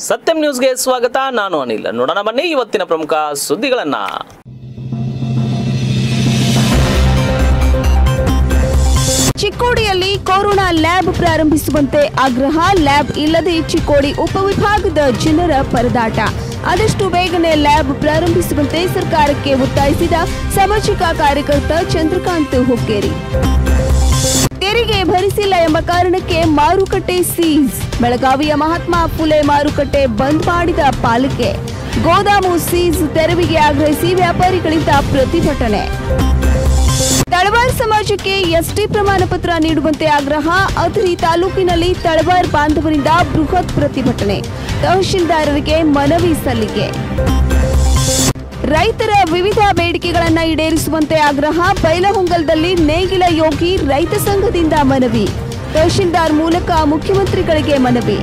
ಸತ್ಯಂ ನ್ಯೂಸ್ಗೆ ಸ್ವಾಗತ ನಾನು ಅನಿಲ್ ನೋಡೋಣ ಬನ್ನಿ ಇವತ್ತಿನ ಪ್ರಮುಖ ಸುದ್ದಿಗಳನ್ನ ಚಿಕ್ಕೋಡಿಯಲ್ಲಿ ಕೊರೋನಾ ಲ್ಯಾಬ್ ಪ್ರಾರಂಭಿಸುವಂತೆ ಆಗ್ರಹ ಲ್ಯಾಬ್ ಇಲ್ಲದೆ ಚಿಕ್ಕೋಡಿ ಉಪವಿಭಾಗದ ಜನರ ಪರದಾಟ ಆದಷ್ಟು ಬೇಗನೆ ಲ್ಯಾಬ್ ಪ್ರಾರಂಭಿಸುವಂತೆ ಸರ್ಕಾರಕ್ಕೆ ಒತ್ತಾಯಿಸಿದ ಸಾಮಾಜಿಕ ಕಾರ್ಯಕರ್ತ ಚಂದ್ರಕಾಂತ್ ಹುಕ್ಕೇರಿ ತೆರಿಗೆ ಭರಿಸಿಲ್ಲ ಎಂಬ ಕಾರಣಕ್ಕೆ ಮಾರುಕಟ್ಟೆ ಸೀಸ್ ಬೆಳಗಾವಿಯ ಮಹಾತ್ಮ ಫುಲೆ ಮಾರುಕಟ್ಟೆ ಬಂದ್ ಮಾಡಿದ ಪಾಲಿಕೆ ಗೋದಾಮು ಸೀಸ್ ತೆರವಿಗೆ ಆಗ್ರಹಿಸಿ ವ್ಯಾಪಾರಿಗಳಿಂದ ಪ್ರತಿಭಟನೆ ತಳವಾರ್ ಸಮಾಜಕ್ಕೆ ಎಸ್ಟಿ ಪ್ರಮಾಣ ಪತ್ರ ನೀಡುವಂತೆ ಆಗ್ರಹ ಅದ್ರಿ ತಾಲೂಕಿನಲ್ಲಿ ತಳವಾರ್ ಬಾಂಧವರಿಂದ ಬೃಹತ್ ಪ್ರತಿಭಟನೆ ತಹಶೀಲ್ದಾರರಿಗೆ ಮನವಿ ಸಲ್ಲಿಕೆ ರೈತರ ವಿವಿಧ ಬೇಡಿಕೆಗಳನ್ನ ಈಡೇರಿಸುವಂತೆ ಆಗ್ರಹ ಬೈಲಹೊಂಗಲದಲ್ಲಿ ನೇಗಿಲ ಯೋಗಿ ರೈತ ಸಂಘದಿಂದ ಮನವಿ ತಹಶೀಲ್ದಾರ್ ಮೂಲಕ ಮುಖ್ಯಮಂತ್ರಿಗಳಿಗೆ ಮನವಿ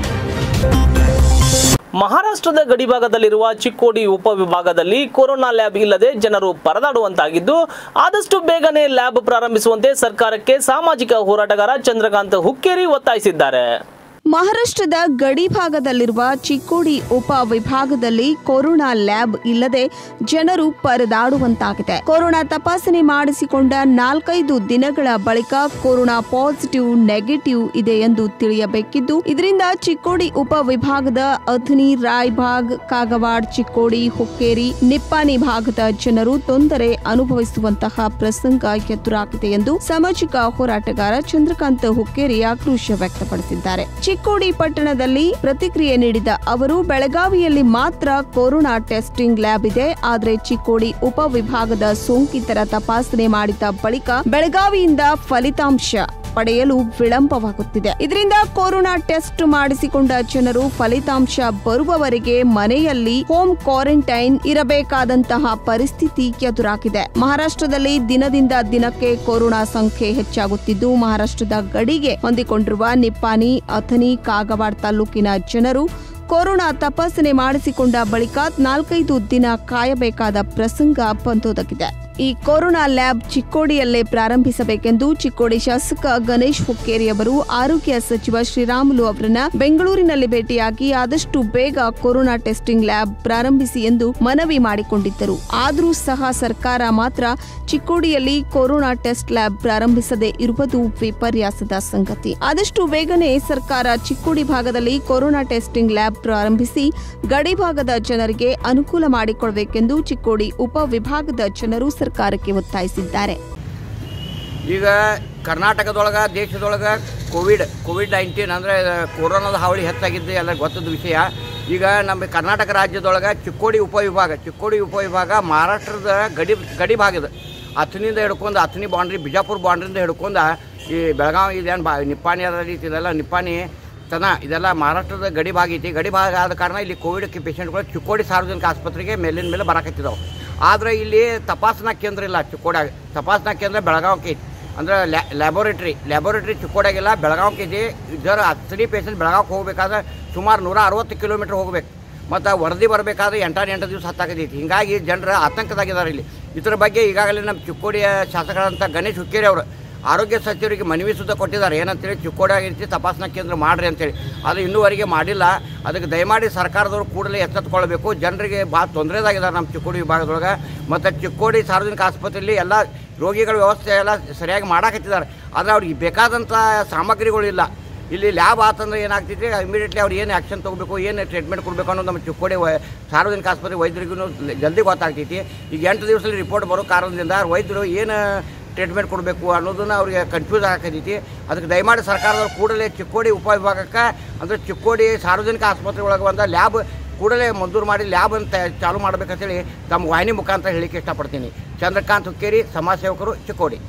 ಮಹಾರಾಷ್ಟ್ರದ ಗಡಿಭಾಗದಲ್ಲಿರುವ ಚಿಕ್ಕೋಡಿ ಉಪವಿಭಾಗದಲ್ಲಿ ಕೊರೋನಾ ಲ್ಯಾಬ್ ಇಲ್ಲದೆ ಜನರು ಪರದಾಡುವಂತಾಗಿದ್ದು ಆದಷ್ಟು ಬೇಗನೆ ಲ್ಯಾಬ್ ಪ್ರಾರಂಭಿಸುವಂತೆ ಸರ್ಕಾರಕ್ಕೆ ಸಾಮಾಜಿಕ ಹೋರಾಟಗಾರ ಚಂದ್ರಕಾಂತ್ ಹುಕ್ಕೇರಿ ಒತ್ತಾಯಿಸಿದ್ದಾರೆ ಮಹಾರಾಷ್ಟ್ರದ ಗಡಿ ಭಾಗದಲ್ಲಿರುವ ಚಿಕ್ಕೋಡಿ ಉಪ ವಿಭಾಗದಲ್ಲಿ ಕೊರೋನಾ ಲ್ಯಾಬ್ ಇಲ್ಲದೆ ಜನರು ಪರದಾಡುವಂತಾಗಿದೆ ಕೊರೋನಾ ತಪಾಸಣೆ ಮಾಡಿಸಿಕೊಂಡ ನಾಲ್ಕೈದು ದಿನಗಳ ಬಳಿಕ ಕೊರೋನಾ ಪಾಸಿಟಿವ್ ನೆಗೆಟಿವ್ ಇದೆ ಎಂದು ತಿಳಿಯಬೇಕಿದ್ದು ಇದರಿಂದ ಚಿಕ್ಕೋಡಿ ಉಪ ವಿಭಾಗದ ಅಥಣಿ ರಾಯ್ಬಾಗ್ ಕಾಗವಾಡ್ ಚಿಕ್ಕೋಡಿ ಹುಕ್ಕೇರಿ ನಿಪ್ಪಾಣಿ ಭಾಗದ ಜನರು ತೊಂದರೆ ಅನುಭವಿಸುವಂತಹ ಪ್ರಸಂಗ ಎದುರಾಗಿದೆ ಎಂದು ಸಾಮಾಜಿಕ ಹೋರಾಟಗಾರ ಚಂದ್ರಕಾಂತ್ ಹುಕ್ಕೇರಿ ಆಕ್ರೋಶ ವ್ಯಕ್ತಪಡಿಸಿದ್ದಾರೆ ಚಿಕ್ಕೋಡಿ ಪಟ್ಟಣದಲ್ಲಿ ಪ್ರತಿಕ್ರಿಯೆ ನೀಡಿದ ಅವರು ಬೆಳಗಾವಿಯಲ್ಲಿ ಮಾತ್ರ ಕೊರೋನಾ ಟೆಸ್ಟಿಂಗ್ ಲ್ಯಾಬ್ ಇದೆ ಆದರೆ ಚಿಕ್ಕೋಡಿ ಉಪವಿಭಾಗದ ಸೋಂಕಿತರ ತಪಾಸಣೆ ಮಾಡಿದ ಬಳಿಕ ಬೆಳಗಾವಿಯಿಂದ ಫಲಿತಾಂಶ ಪಡೆಯಲು ವಿಳಂಬವಾಗುತ್ತಿದೆ ಇದರಿಂದ ಕೊರೋನಾ ಟೆಸ್ಟ್ ಮಾಡಿಸಿಕೊಂಡ ಜನರು ಫಲಿತಾಂಶ ಬರುವವರೆಗೆ ಮನೆಯಲ್ಲಿ ಹೋಮ್ ಕ್ವಾರಂಟೈನ್ ಇರಬೇಕಾದಂತಹ ಪರಿಸ್ಥಿತಿ ಎದುರಾಗಿದೆ ಮಹಾರಾಷ್ಟ್ರದಲ್ಲಿ ದಿನದಿಂದ ದಿನಕ್ಕೆ ಕೊರೋನಾ ಸಂಖ್ಯೆ ಹೆಚ್ಚಾಗುತ್ತಿದ್ದು ಮಹಾರಾಷ್ಟ್ರದ ಗಡಿಗೆ ಹೊಂದಿಕೊಂಡಿರುವ ನಿಪ್ಪಾಣಿ ಅಥಣಿ ಕಾಗವಾಡ್ ತಾಲೂಕಿನ ಜನರು ಕೊರೋನಾ ತಪಾಸಣೆ ಮಾಡಿಸಿಕೊಂಡ ಬಳಿಕ ನಾಲ್ಕೈದು ದಿನ ಕಾಯಬೇಕಾದ ಪ್ರಸಂಗ ಬಂದೊದಗಿದೆ ಈ ಕೊರೋನಾ ಲ್ಯಾಬ್ ಚಿಕ್ಕೋಡಿಯಲ್ಲೇ ಪ್ರಾರಂಭಿಸಬೇಕೆಂದು ಚಿಕ್ಕೋಡಿ ಶಾಸಕ ಗಣೇಶ್ ಹುಕ್ಕೇರಿ ಅವರು ಆರೋಗ್ಯ ಸಚಿವ ಶ್ರೀರಾಮುಲು ಅವರನ್ನ ಬೆಂಗಳೂರಿನಲ್ಲಿ ಭೇಟಿಯಾಗಿ ಆದಷ್ಟು ಬೇಗ ಕೊರೋನಾ ಟೆಸ್ಟಿಂಗ್ ಲ್ಯಾಬ್ ಪ್ರಾರಂಭಿಸಿ ಎಂದು ಮನವಿ ಮಾಡಿಕೊಂಡಿದ್ದರು ಆದರೂ ಸಹ ಸರ್ಕಾರ ಮಾತ್ರ ಚಿಕ್ಕೋಡಿಯಲ್ಲಿ ಕೊರೋನಾ ಟೆಸ್ಟ್ ಲ್ಯಾಬ್ ಪ್ರಾರಂಭಿಸದೇ ಇರುವುದು ವಿಪರ್ಯಾಸದ ಸಂಗತಿ ಆದಷ್ಟು ಬೇಗನೆ ಸರ್ಕಾರ ಚಿಕ್ಕೋಡಿ ಭಾಗದಲ್ಲಿ ಕೊರೋನಾ ಟೆಸ್ಟಿಂಗ್ ಲ್ಯಾಬ್ ಪ್ರಾರಂಭಿಸಿ ಗಡಿ ಭಾಗದ ಜನರಿಗೆ ಅನುಕೂಲ ಮಾಡಿಕೊಡಬೇಕೆಂದು ಚಿಕ್ಕೋಡಿ ಉಪವಿಭಾಗದ ಜನರು ಸರ್ಕಾರಕ್ಕೆ ಒತ್ತಾಯಿಸಿದ್ದಾರೆ ಈಗ ಕರ್ನಾಟಕದೊಳಗೆ ದೇಶದೊಳಗೆ ಕೋವಿಡ್ ಕೋವಿಡ್ ನೈನ್ಟೀನ್ ಅಂದರೆ ಕೊರೋನಾದ ಹಾವಳಿ ಹೆಚ್ಚಾಗಿದ್ದು ಎಲ್ಲ ಗೊತ್ತದ ವಿಷಯ ಈಗ ನಮ್ಮ ಕರ್ನಾಟಕ ರಾಜ್ಯದೊಳಗೆ ಚಿಕ್ಕೋಡಿ ಉಪವಿಭಾಗ ಚಿಕ್ಕೋಡಿ ಉಪವಿಭಾಗ ಮಹಾರಾಷ್ಟ್ರದ ಗಡಿ ಗಡಿ ಭಾಗದ ಅಥಣಿಯಿಂದ ಹಿಡ್ಕೊಂಡು ಅಥಣಿ ಬಾಂಡ್ರಿ ಬಿಜಾಪುರ ಬಾಂಡ್ರಿಂದ ಹಿಡ್ಕೊಂಡು ಈ ಬೆಳಗಾವಿ ಇದೇನು ಬಾ ನಿಪ್ಪಾಣಿ ಅದ ರೀತಿ ಇದೆಲ್ಲ ನಿಪ್ಪಾಣಿ ತನ ಇದೆಲ್ಲ ಮಹಾರಾಷ್ಟ್ರದ ಗಡಿ ಭಾಗ ಐತಿ ಗಡಿ ಭಾಗ ಆದ ಕಾರಣ ಇಲ್ಲಿ ಕೋವಿಡ್ ಪೇಷಂಟ್ಗಳು ಚಿಕ್ಕೋಡಿ ಸಾರ್ವಜನಿಕ ಆಸ್ಪತ್ರೆಗೆ ಮೇಲಿನ ಮೇಲೆ ಬರಾಕತ್ತಿದ್ದಾವೆ ಆದರೆ ಇಲ್ಲಿ ತಪಾಸಣಾ ಕೇಂದ್ರ ಇಲ್ಲ ಚಿಕ್ಕೋಡ್ಯಾಗ ತಪಾಸಣಾ ಕೇಂದ್ರ ಬೆಳಗಾವಿಗೆ ಐತಿ ಅಂದ್ರೆ ಲ್ಯಾ ಲ್ಯಾಬೋರೇಟ್ರಿ ಲ್ಯಾಬೋರೇಟ್ರಿ ಚಿಕ್ಕೋಡ್ಯಾಗಿಲ್ಲ ಬೆಳಗಾವಿಗೆ ಐತಿ ಇದರ ಹತ್ತಡಿ ಪೇಷಂಟ್ ಬೆಳಗಾವಿಗೆ ಹೋಗ್ಬೇಕಾದ್ರೆ ಸುಮಾರು ನೂರ ಅರವತ್ತು ಕಿಲೋಮೀಟ್ರ್ ಹೋಗ್ಬೇಕು ಮತ್ತು ವರದಿ ಬರಬೇಕಾದ್ರೆ ಎಂಟಾರು ಎಂಟು ದಿವಸ ಹತ್ತಾಕತೈತಿ ಹಿಂಗಾಗಿ ಜನರು ಆತಂಕದಾಗಿದ್ದಾರೆ ಇಲ್ಲಿ ಇದ್ರ ಬಗ್ಗೆ ಈಗಾಗಲೇ ನಮ್ಮ ಚಿಕ್ಕೋಡಿಯ ಶಾಸಕರಾದಂಥ ಗಣೇಶ್ ಹುಕ್ಕೇರಿ ಅವರು ಆರೋಗ್ಯ ಸಚಿವರಿಗೆ ಮನವಿ ಸುದ್ದ ಕೊಟ್ಟಿದ್ದಾರೆ ಏನಂತೇಳಿ ಚಿಕ್ಕೋಡಿಯಾಗ ರೀತಿ ತಪಾಸಣಾ ಕೇಂದ್ರ ಮಾಡಿರಿ ಅಂತೇಳಿ ಅದು ಇನ್ನೂವರೆಗೆ ಮಾಡಿಲ್ಲ ಅದಕ್ಕೆ ದಯಮಾಡಿ ಸರ್ಕಾರದವರು ಕೂಡಲೇ ಎಚ್ಚೆತ್ತುಕೊಳ್ಬೇಕು ಜನರಿಗೆ ಭಾಳ ತೊಂದರೆದಾಗಿದ್ದಾರೆ ನಮ್ಮ ಚಿಕ್ಕೋಡಿ ವಿಭಾಗದೊಳಗೆ ಮತ್ತು ಚಿಕ್ಕೋಡಿ ಸಾರ್ವಜನಿಕ ಆಸ್ಪತ್ರೆಯಲ್ಲಿ ಎಲ್ಲ ರೋಗಿಗಳ ವ್ಯವಸ್ಥೆ ಎಲ್ಲ ಸರಿಯಾಗಿ ಮಾಡಾಕತ್ತಿದ್ದಾರೆ ಆದರೆ ಅವ್ರಿಗೆ ಬೇಕಾದಂಥ ಸಾಮಗ್ರಿಗಳಿಲ್ಲ ಇಲ್ಲಿ ಲ್ಯಾಬ್ ಆತಂದ್ರೆ ಏನಾಗ್ತೈತಿ ಇಮಿಡಿಯೇಟ್ಲಿ ಅವ್ರು ಏನು ಆ್ಯಕ್ಷನ್ ತೊಗೋಬೇಕು ಏನು ಟ್ರೀಟ್ಮೆಂಟ್ ಕೊಡಬೇಕು ಅನ್ನೋದು ನಮ್ಮ ಚಿಕ್ಕೋಡಿ ವೈ- ಸಾರ್ವಜನಿಕ ಆಸ್ಪತ್ರೆ ವೈದ್ಯರಿಗೂ ಜಲ್ದಿ ಗೊತ್ತಾಗ್ತೈತಿ ಈಗ ಎಂಟು ದಿವಸದಲ್ಲಿ ರಿಪೋರ್ಟ್ ಬರೋ ಕಾರಣದಿಂದ ವೈದ್ಯರು ಏನು ಟ್ರೀಟ್ಮೆಂಟ್ ಕೊಡಬೇಕು ಅನ್ನೋದನ್ನ ಅವ್ರಿಗೆ ಕನ್ಫ್ಯೂಸ್ ಆಗತೈತಿ ಅದಕ್ಕೆ ದಯಮಾಡಿ ಸರ್ಕಾರದವ್ರು ಕೂಡಲೇ ಚಿಕ್ಕೋಡಿ ಉಪವಿಭಾಗಕ್ಕೆ ಅಂದರೆ ಚಿಕ್ಕೋಡಿ ಸಾರ್ವಜನಿಕ ಆಸ್ಪತ್ರೆ ಒಳಗೆ ಬಂದ ಲ್ಯಾಬ್ ಕೂಡಲೇ ಮಂಜೂರು ಮಾಡಿ ಲ್ಯಾಬ್ ಅಂತ ಚಾಲು ಮಾಡ್ಬೇಕಂತೇಳಿ ತಮ್ಮ ವಾಹಿನಿ ಮುಖಾಂತರ ಹೇಳಿಕೆ ಇಷ್ಟಪಡ್ತೀನಿ ಚಂದ್ರಕಾಂತ್ ಹುಕ್ಕೇರಿ ಸಮಾಜ ಸೇವಕರು ಚಿಕ್ಕೋಡಿ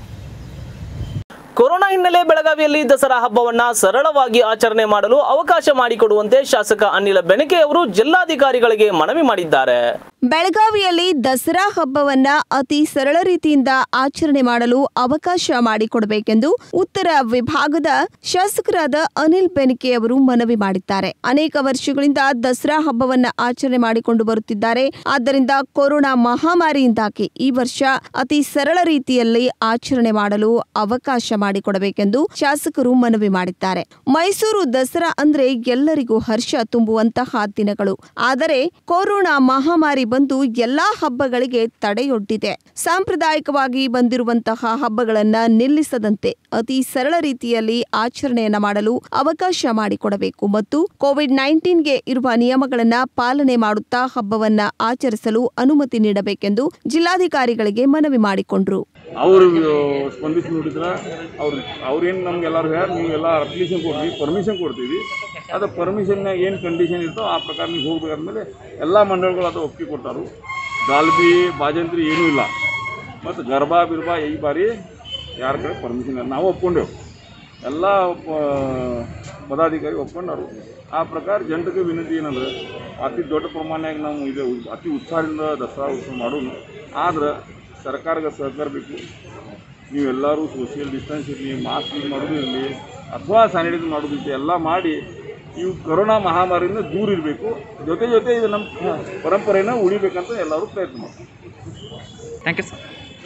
ಕೊರೋನಾ ಹಿನ್ನೆಲೆ ಬೆಳಗಾವಿಯಲ್ಲಿ ದಸರಾ ಹಬ್ಬವನ್ನ ಸರಳವಾಗಿ ಆಚರಣೆ ಮಾಡಲು ಅವಕಾಶ ಮಾಡಿಕೊಡುವಂತೆ ಶಾಸಕ ಅನಿಲ ಬೆನಕೆ ಅವರು ಜಿಲ್ಲಾಧಿಕಾರಿಗಳಿಗೆ ಮನವಿ ಮಾಡಿದ್ದಾರೆ ಬೆಳಗಾವಿಯಲ್ಲಿ ದಸರಾ ಹಬ್ಬವನ್ನ ಅತಿ ಸರಳ ರೀತಿಯಿಂದ ಆಚರಣೆ ಮಾಡಲು ಅವಕಾಶ ಮಾಡಿಕೊಡಬೇಕೆಂದು ಉತ್ತರ ವಿಭಾಗದ ಶಾಸಕರಾದ ಅನಿಲ್ ಬೆನಕೆ ಅವರು ಮನವಿ ಮಾಡಿದ್ದಾರೆ ಅನೇಕ ವರ್ಷಗಳಿಂದ ದಸರಾ ಹಬ್ಬವನ್ನ ಆಚರಣೆ ಮಾಡಿಕೊಂಡು ಬರುತ್ತಿದ್ದಾರೆ ಆದ್ದರಿಂದ ಕೊರೋನಾ ಮಹಾಮಾರಿಯಿಂದಾಗಿ ಈ ವರ್ಷ ಅತಿ ಸರಳ ರೀತಿಯಲ್ಲಿ ಆಚರಣೆ ಮಾಡಲು ಅವಕಾಶ ಮಾಡಿಕೊಡಬೇಕೆಂದು ಶಾಸಕರು ಮನವಿ ಮಾಡಿದ್ದಾರೆ ಮೈಸೂರು ದಸರಾ ಅಂದ್ರೆ ಎಲ್ಲರಿಗೂ ಹರ್ಷ ತುಂಬುವಂತಹ ದಿನಗಳು ಆದರೆ ಕೊರೋನಾ ಮಹಾಮಾರಿ ಬಂದು ಎಲ್ಲಾ ಹಬ್ಬಗಳಿಗೆ ತಡೆಯೊಡ್ಡಿದೆ ಸಾಂಪ್ರದಾಯಿಕವಾಗಿ ಬಂದಿರುವಂತಹ ಹಬ್ಬಗಳನ್ನ ನಿಲ್ಲಿಸದಂತೆ ಅತಿ ಸರಳ ರೀತಿಯಲ್ಲಿ ಆಚರಣೆಯನ್ನ ಮಾಡಲು ಅವಕಾಶ ಮಾಡಿಕೊಡಬೇಕು ಮತ್ತು ಕೋವಿಡ್ ನೈನ್ಟೀನ್ಗೆ ಇರುವ ನಿಯಮಗಳನ್ನ ಪಾಲನೆ ಮಾಡುತ್ತಾ ಹಬ್ಬವನ್ನ ಆಚರಿಸಲು ಅನುಮತಿ ನೀಡಬೇಕೆಂದು ಜಿಲ್ಲಾಧಿಕಾರಿಗಳಿಗೆ ಮನವಿ ಮಾಡಿಕೊಂಡ್ರು ಅವರು ಸ್ಪಂದಿಸಿ ನೋಡಿದ್ರೆ ಅವ್ರು ಅವ್ರೇನು ನಮ್ಗೆಲ್ಲರೂ ಹೇಳಿ ನೀವೆಲ್ಲ ಅಪ್ಲಿಕೇಶನ್ ಕೊಡ್ರಿ ಪರ್ಮಿಷನ್ ಕೊಡ್ತೀವಿ ಅದು ಪರ್ಮಿಷನ್ನಾಗ ಏನು ಕಂಡೀಷನ್ ಇರ್ತೋ ಆ ಪ್ರಕಾರ ನೀವು ಹೋಗ್ಬೇಕಾದ್ಮೇಲೆ ಎಲ್ಲ ಮಂಡಳಿಗಳು ಅದು ಒಪ್ಪಿಗೆ ಕೊಟ್ಟಾರು ಗಾಲ್ಬಿ ಬಾಜಂತ್ರಿ ಏನೂ ಇಲ್ಲ ಮತ್ತು ಗರ್ಭಾ ಬಿರ್ಬಾ ಈ ಬಾರಿ ಯಾರ ಕಡೆ ಪರ್ಮಿಷನ್ ಇಲ್ಲ ನಾವು ಒಪ್ಕೊಂಡೆವು ಎಲ್ಲ ಪ- ಪದಾಧಿಕಾರಿ ಒಪ್ಕೊಂಡರು ಆ ಪ್ರಕಾರ ಜನರಿಗೆ ವಿನಂತಿ ಏನಂದ್ರೆ ಅತಿ ದೊಡ್ಡ ಪ್ರಮಾಣದಾಗ ನಾವು ಇದು ಅತಿ ಉತ್ಸಾಹದಿಂದ ದಸರಾ ಉತ್ಸವ ಮಾಡೋನು ಆದ್ರೆ ಸರ್ಕಾರಕ್ಕೆ ಸಹಕಾರ ಬೇಕು ನೀವೆಲ್ಲರೂ ಸೋಷಿಯಲ್ ಡಿಸ್ಟೆನ್ಸ್ ಇರಲಿ ಮಾಸ್ಕ್ ಯೂಸ್ ಮಾಡೋದು ಇರಲಿ ಅಥವಾ ಸ್ಯಾನಿಟೈಸ್ ಮಾಡೋದು ಇರಲಿ ಎಲ್ಲ ಮಾಡಿ ಇವು ಕೊರೋನಾ ಮಹಾಮಾರಿಯಿಂದ ದೂರ ಇರಬೇಕು ಜೊತೆ ಜೊತೆ ಇದು ನಮ್ಮ ಪರಂಪರೆನ ಉಳಿಬೇಕಂತ ಎಲ್ಲರೂ ಪ್ರಯತ್ನ ಮಾಡ್ತಾರೆ ಥ್ಯಾಂಕ್ ಯು ಸರ್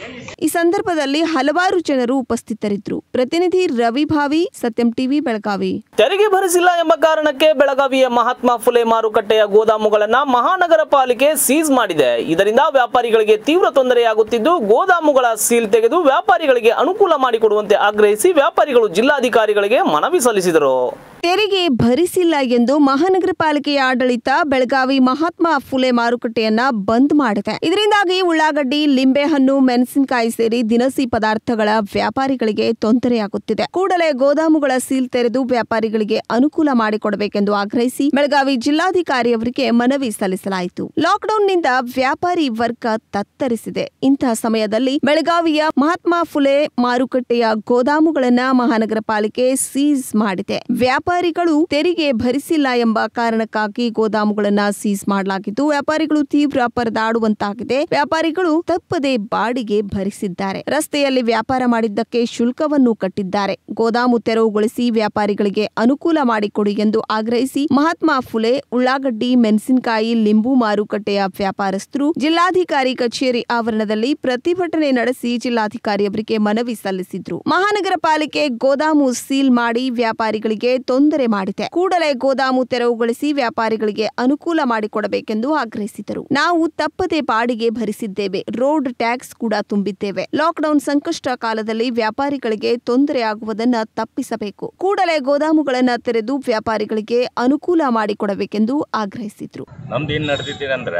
ಈ ಸಂದರ್ಭದಲ್ಲಿ ಹಲವಾರು ಜನರು ಉಪಸ್ಥಿತರಿದ್ದರು ಪ್ರತಿನಿಧಿ ರವಿ ಭಾವಿ ಸತ್ಯಂ ಟಿವಿ ಬೆಳಗಾವಿ ತೆರಿಗೆ ಭರಿಸಿಲ್ಲ ಎಂಬ ಕಾರಣಕ್ಕೆ ಬೆಳಗಾವಿಯ ಮಹಾತ್ಮ ಫುಲೆ ಮಾರುಕಟ್ಟೆಯ ಗೋದಾಮುಗಳನ್ನ ಮಹಾನಗರ ಪಾಲಿಕೆ ಸೀಸ್ ಮಾಡಿದೆ ಇದರಿಂದ ವ್ಯಾಪಾರಿಗಳಿಗೆ ತೀವ್ರ ತೊಂದರೆಯಾಗುತ್ತಿದ್ದು ಗೋದಾಮುಗಳ ಸೀಲ್ ತೆಗೆದು ವ್ಯಾಪಾರಿಗಳಿಗೆ ಅನುಕೂಲ ಮಾಡಿಕೊಡುವಂತೆ ಆಗ್ರಹಿಸಿ ವ್ಯಾಪಾರಿಗಳು ಜಿಲ್ಲಾಧಿಕಾರಿಗಳಿಗೆ ಮನವಿ ಸಲ್ಲಿಸಿದರು ತೆರಿಗೆ ಭರಿಸಿಲ್ಲ ಎಂದು ಮಹಾನಗರ ಪಾಲಿಕೆಯ ಆಡಳಿತ ಬೆಳಗಾವಿ ಮಹಾತ್ಮ ಫುಲೆ ಮಾರುಕಟ್ಟೆಯನ್ನ ಬಂದ್ ಮಾಡಿದೆ ಇದರಿಂದಾಗಿ ಉಳ್ಳಾಗಡ್ಡಿ ಲಿಂಬೆಹಣ್ಣು ಮೆಣಸಿನಕಾಯಿ ಸೇರಿ ದಿನಸಿ ಪದಾರ್ಥಗಳ ವ್ಯಾಪಾರಿಗಳಿಗೆ ತೊಂದರೆಯಾಗುತ್ತಿದೆ ಕೂಡಲೇ ಗೋದಾಮುಗಳ ಸೀಲ್ ತೆರೆದು ವ್ಯಾಪಾರಿಗಳಿಗೆ ಅನುಕೂಲ ಮಾಡಿಕೊಡಬೇಕೆಂದು ಆಗ್ರಹಿಸಿ ಬೆಳಗಾವಿ ಜಿಲ್ಲಾಧಿಕಾರಿಯವರಿಗೆ ಮನವಿ ಸಲ್ಲಿಸಲಾಯಿತು ಲಾಕ್ಡೌನ್ನಿಂದ ವ್ಯಾಪಾರಿ ವರ್ಗ ತತ್ತರಿಸಿದೆ ಇಂತಹ ಸಮಯದಲ್ಲಿ ಬೆಳಗಾವಿಯ ಮಹಾತ್ಮ ಫುಲೆ ಮಾರುಕಟ್ಟೆಯ ಗೋದಾಮುಗಳನ್ನ ಮಹಾನಗರ ಪಾಲಿಕೆ ಸೀಸ್ ಮಾಡಿದೆ ವ್ಯಾಪಾರಿಗಳು ತೆರಿಗೆ ಭರಿಸಿಲ್ಲ ಎಂಬ ಕಾರಣಕ್ಕಾಗಿ ಗೋದಾಮುಗಳನ್ನ ಸೀಸ್ ಮಾಡಲಾಗಿದ್ದು ವ್ಯಾಪಾರಿಗಳು ತೀವ್ರ ಪರದಾಡುವಂತಾಗಿದೆ ವ್ಯಾಪಾರಿಗಳು ತಪ್ಪದೆ ಬಾಡಿಗೆ ಭರಿಸಿದ್ದಾರೆ ರಸ್ತೆಯಲ್ಲಿ ವ್ಯಾಪಾರ ಮಾಡಿದ್ದಕ್ಕೆ ಶುಲ್ಕವನ್ನು ಕಟ್ಟಿದ್ದಾರೆ ಗೋದಾಮು ತೆರವುಗೊಳಿಸಿ ವ್ಯಾಪಾರಿಗಳಿಗೆ ಅನುಕೂಲ ಮಾಡಿಕೊಡಿ ಎಂದು ಆಗ್ರಹಿಸಿ ಮಹಾತ್ಮ ಫುಲೆ ಉಳ್ಳಾಗಡ್ಡಿ ಮೆಣಸಿನಕಾಯಿ ಲಿಂಬು ಮಾರುಕಟ್ಟೆಯ ವ್ಯಾಪಾರಸ್ಥರು ಜಿಲ್ಲಾಧಿಕಾರಿ ಕಚೇರಿ ಆವರಣದಲ್ಲಿ ಪ್ರತಿಭಟನೆ ನಡೆಸಿ ಜಿಲ್ಲಾಧಿಕಾರಿಯವರಿಗೆ ಮನವಿ ಸಲ್ಲಿಸಿದ್ರು ಮಹಾನಗರ ಪಾಲಿಕೆ ಗೋದಾಮು ಸೀಲ್ ಮಾಡಿ ವ್ಯಾಪಾರಿಗಳಿಗೆ ತೊಂದರೆ ಮಾಡಿದೆ ಕೂಡಲೇ ಗೋದಾಮು ತೆರವುಗೊಳಿಸಿ ವ್ಯಾಪಾರಿಗಳಿಗೆ ಅನುಕೂಲ ಮಾಡಿಕೊಡಬೇಕೆಂದು ಆಗ್ರಹಿಸಿದರು ನಾವು ತಪ್ಪದೆ ಬಾಡಿಗೆ ಭರಿಸಿದ್ದೇವೆ ರೋಡ್ ಟ್ಯಾಕ್ಸ್ ಕೂಡ ತುಂಬಿದ್ದೇವೆ ಲಾಕ್ಡೌನ್ ಸಂಕಷ್ಟ ಕಾಲದಲ್ಲಿ ವ್ಯಾಪಾರಿಗಳಿಗೆ ತೊಂದರೆಯಾಗುವುದನ್ನ ತಪ್ಪಿಸಬೇಕು ಕೂಡಲೇ ಗೋದಾಮುಗಳನ್ನ ತೆರೆದು ವ್ಯಾಪಾರಿಗಳಿಗೆ ಅನುಕೂಲ ಮಾಡಿಕೊಡಬೇಕೆಂದು ಆಗ್ರಹಿಸಿದ್ರು ನಮ್ದು ಏನು ನಡ್ದೈತಿ ಅಂದ್ರೆ